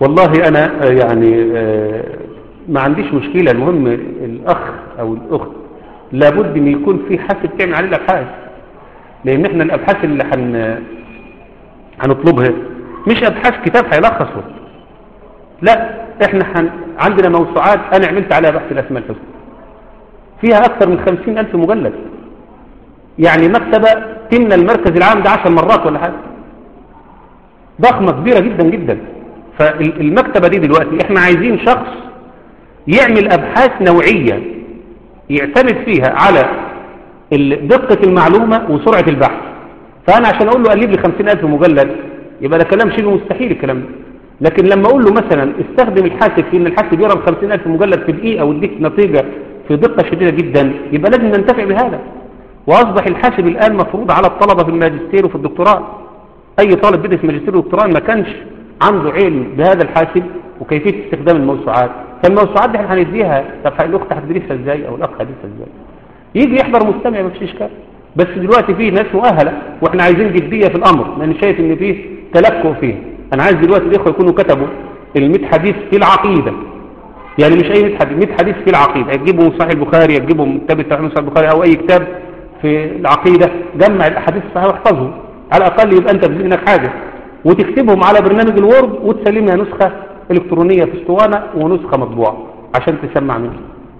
والله أنا آه، يعني آه، ما عنديش مشكلة المهم الأخ أو الأخت لابد أن يكون في حاسب تعمل عليه الأبحاث لأن احنا الأبحاث اللي حن هنطلبها مش أبحاث كتاب هيلخصه لا احنا حن... عندنا موسوعات أنا عملت عليها بحث الأسماء الحسنى فيها أكثر من خمسين ألف مجلد يعني مكتبة تمنى المركز العام ده عشر مرات ولا حاجة ضخمة كبيرة جدا جدا فالمكتبة دي دلوقتي احنا عايزين شخص يعمل أبحاث نوعية يعتمد فيها على ال- دقة المعلومة وسرعة البحث فأنا عشان أقول له قلب لي خمسين ألف مجلد يبقى ده كلام شبه مستحيل الكلام ده لكن لما أقول له مثلا استخدم الحاسب في أن الحاسب يقرأ خمسين ألف مجلد في دقيقة ويديك نتيجة في دقة شديدة جدا يبقى لازم ننتفع بهذا وأصبح الحاسب الآن مفروض على الطلبة في الماجستير وفي الدكتوراه أي طالب بدأ في ماجستير ودكتوراه ما كانش عنده علم بهذا الحاسب وكيفية استخدام الموسوعات فالموسوعات دي احنا هنديها طب الأخت هتدرسها ازاي أو الأخ هتدرسها ازاي يجي يحضر مستمع مفيش إشكال بس دلوقتي فيه ناس مؤهلة واحنا عايزين جدية في الأمر لأن شايف إن فيه تلكؤ فيه أنا عايز دلوقتي الإخوة يكونوا كتبوا المئة حديث في العقيدة يعني مش أي 100 حديث 100 حديث في العقيدة تجيبوا صحيح البخاري تجيبوا كتاب التعليم صحيح البخاري أو أي كتاب في العقيدة جمع الأحاديث الصحيحة واحفظهم على الأقل يبقى أنت بذهنك حاجة وتكتبهم على برنامج الوورد وتسلمها نسخة إلكترونية في اسطوانة ونسخة مطبوعة عشان تسمع منها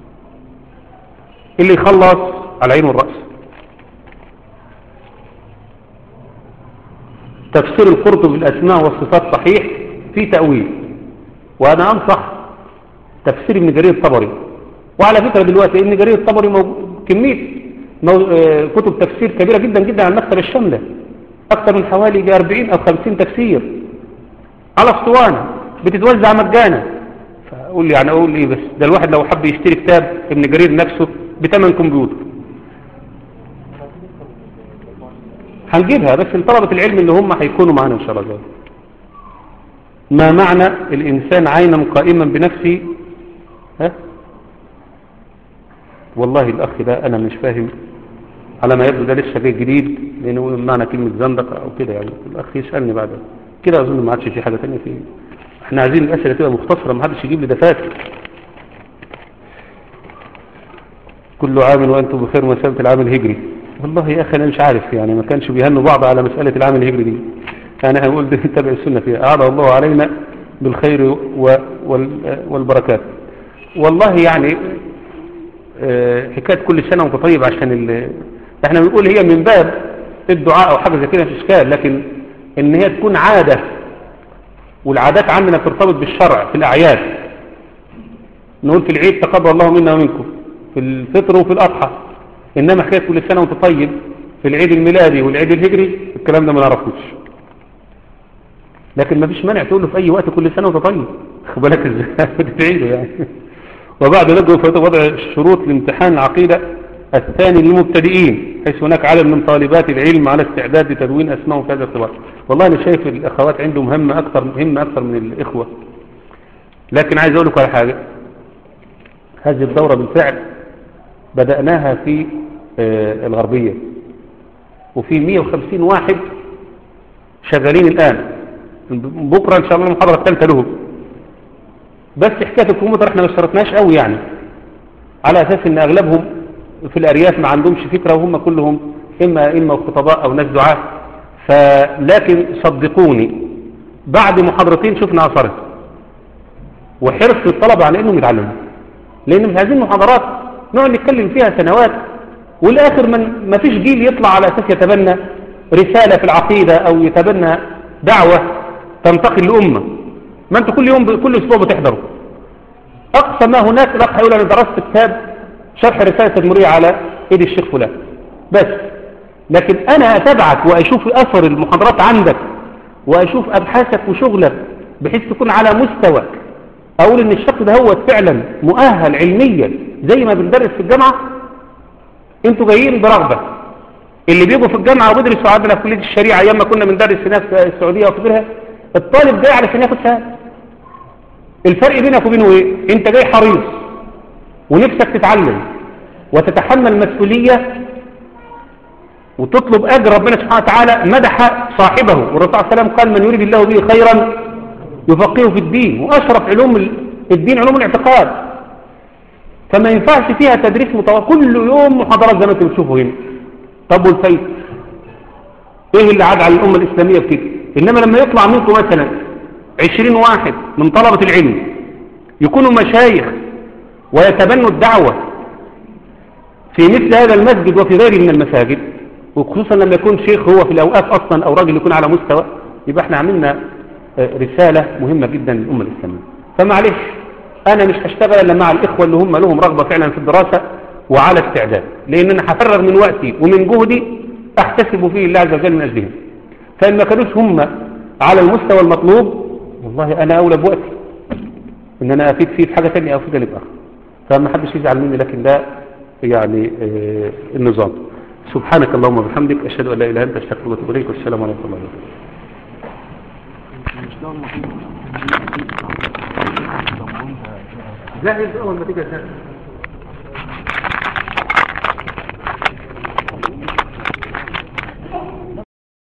اللي يخلص على العين والرأس تفسير القرطبي بالأسماء والصفات صحيح في تأويل وأنا أنصح تفسير ابن جرير الطبري وعلى فكرة دلوقتي ابن جرير الطبري مو... كمية مو... آه، كتب تفسير كبيرة جدا جدا على المكتبة الشاملة أكثر من حوالي 40 أو 50 تفسير على اسطوانة بتتوزع مجانا فأقول لي يعني أقول إيه بس ده الواحد لو حب يشتري كتاب ابن جرير نفسه بثمن كمبيوتر هنجيبها بس لطلبة العلم اللي هم هيكونوا معانا إن شاء الله ذلك ما معنى الإنسان عينا قائما بنفسه ها والله الأخ ده أنا مش فاهم على ما يبدو ده لسه جاي جديد لأنه معنى كلمة زندقة أو كده يعني الأخ يسألني بعد كده أظن ما عادش في حاجة تانية فيه احنا عايزين الأسئلة تبقى مختصرة ما حدش يجيب لي دفاتر كل عام وأنتم بخير مسألة العام الهجري والله يا أخي أنا مش عارف يعني ما كانش بيهنوا بعض على مسألة العام الهجري دي يعني هنقول ده نتبع السنة فيها أعلى الله علينا بالخير و- وال- والبركات والله يعني آه، حكاية كل سنة وانت طيب عشان ال... احنا بنقول هي من باب الدعاء او حاجة زي كده مش اشكال لكن ان هي تكون عادة والعادات عندنا ترتبط بالشرع في الاعياد نقول في العيد تقبل الله منا ومنكم في الفطر وفي الاضحى انما حكاية كل سنة وانت طيب في العيد الميلادي والعيد الهجري الكلام ده ما نعرفوش لكن ما فيش مانع تقول له في اي وقت كل سنة وانت طيب خد بالك ازاي بتعيده يعني وبعد ذلك في وضع شروط لامتحان العقيدة الثاني للمبتدئين حيث هناك عدد من طالبات العلم على استعداد لتدوين أسمائهم في هذا الاختبار والله أنا شايف الأخوات عندهم همة أكثر مهمة أكثر من الإخوة لكن عايز أقول لكم على حاجة هذه الدورة بالفعل بدأناها في آه، الغربية وفي 150 واحد شغالين الآن بكرة إن شاء الله المحاضرة الثالثة لهم بس حكاية الكمبيوتر احنا ما اشترطناش قوي يعني على اساس ان اغلبهم في الارياف ما عندهمش فكرة وهم كلهم اما اما خطباء او ناس دعاة فلكن صدقوني بعد محاضرتين شفنا اثرها وحرص الطلبة على انهم يتعلموا لان مش عايزين محاضرات نقعد نتكلم فيها سنوات والاخر من ما فيش جيل يطلع على اساس يتبنى رسالة في العقيدة او يتبنى دعوة تنتقل لأمة ما انت كل يوم كل اسبوع بتحضره اقصى ما هناك الاخ هيقول انا درست كتاب شرح رسالة تدمرية على ايد الشيخ فلان بس لكن انا اتابعك واشوف اثر المحاضرات عندك واشوف ابحاثك وشغلك بحيث تكون على مستوى اقول ان الشخص ده هو فعلا مؤهل علميا زي ما بندرس في الجامعة انتوا جايين برغبة اللي بيجوا في الجامعة وبيدرسوا عندنا في كلية الشريعة ايام ما كنا بندرس في ناس في السعودية وفي غيرها الطالب جاي علشان ياخد شهاده الفرق بينك وبينه ايه انت جاي حريص ونفسك تتعلم وتتحمل مسؤولية وتطلب اجر ربنا سبحانه وتعالى مدح صاحبه والرسول صلى الله عليه وسلم قال من يريد الله به خيرا يفقهوا في الدين وأشرف علوم ال- الدين علوم الاعتقاد فما ينفعش فيها تدريس متواصل كل يوم محاضرات زي ما انتم بتشوفوا هنا طب والفايدة ايه اللي عاد على الأمة الإسلامية بكده إنما لما يطلع منكم مثلا عشرين واحد من طلبة العلم يكونوا مشايخ ويتبنوا الدعوة في مثل هذا المسجد وفي غيره من المساجد وخصوصا لما يكون شيخ هو في الأوقات أصلا أو راجل يكون على مستوى يبقى احنا عملنا آه، رسالة مهمة جدا للأمة الإسلامية فمعلش أنا مش هشتغل إلا مع الإخوة اللي هم لهم رغبة فعلا في الدراسة وعلى استعداد لأن أنا هفرغ من وقتي ومن جهدي أحتسب فيه الله عز وجل من أجلهم فإن ما كانوش هم على المستوى المطلوب والله أنا أولى بوقتي إن أنا أفيد فيه في حاجة تانية أو في جانب آخر فما حدش يزعل مني لكن ده يعني آه، النظام سبحانك اللهم وبحمدك أشهد أن لا إله إلا أنت أستغفرك وأتوب إليك والسلام عليكم ورحمة الله وبركاته لا أول ما تيجي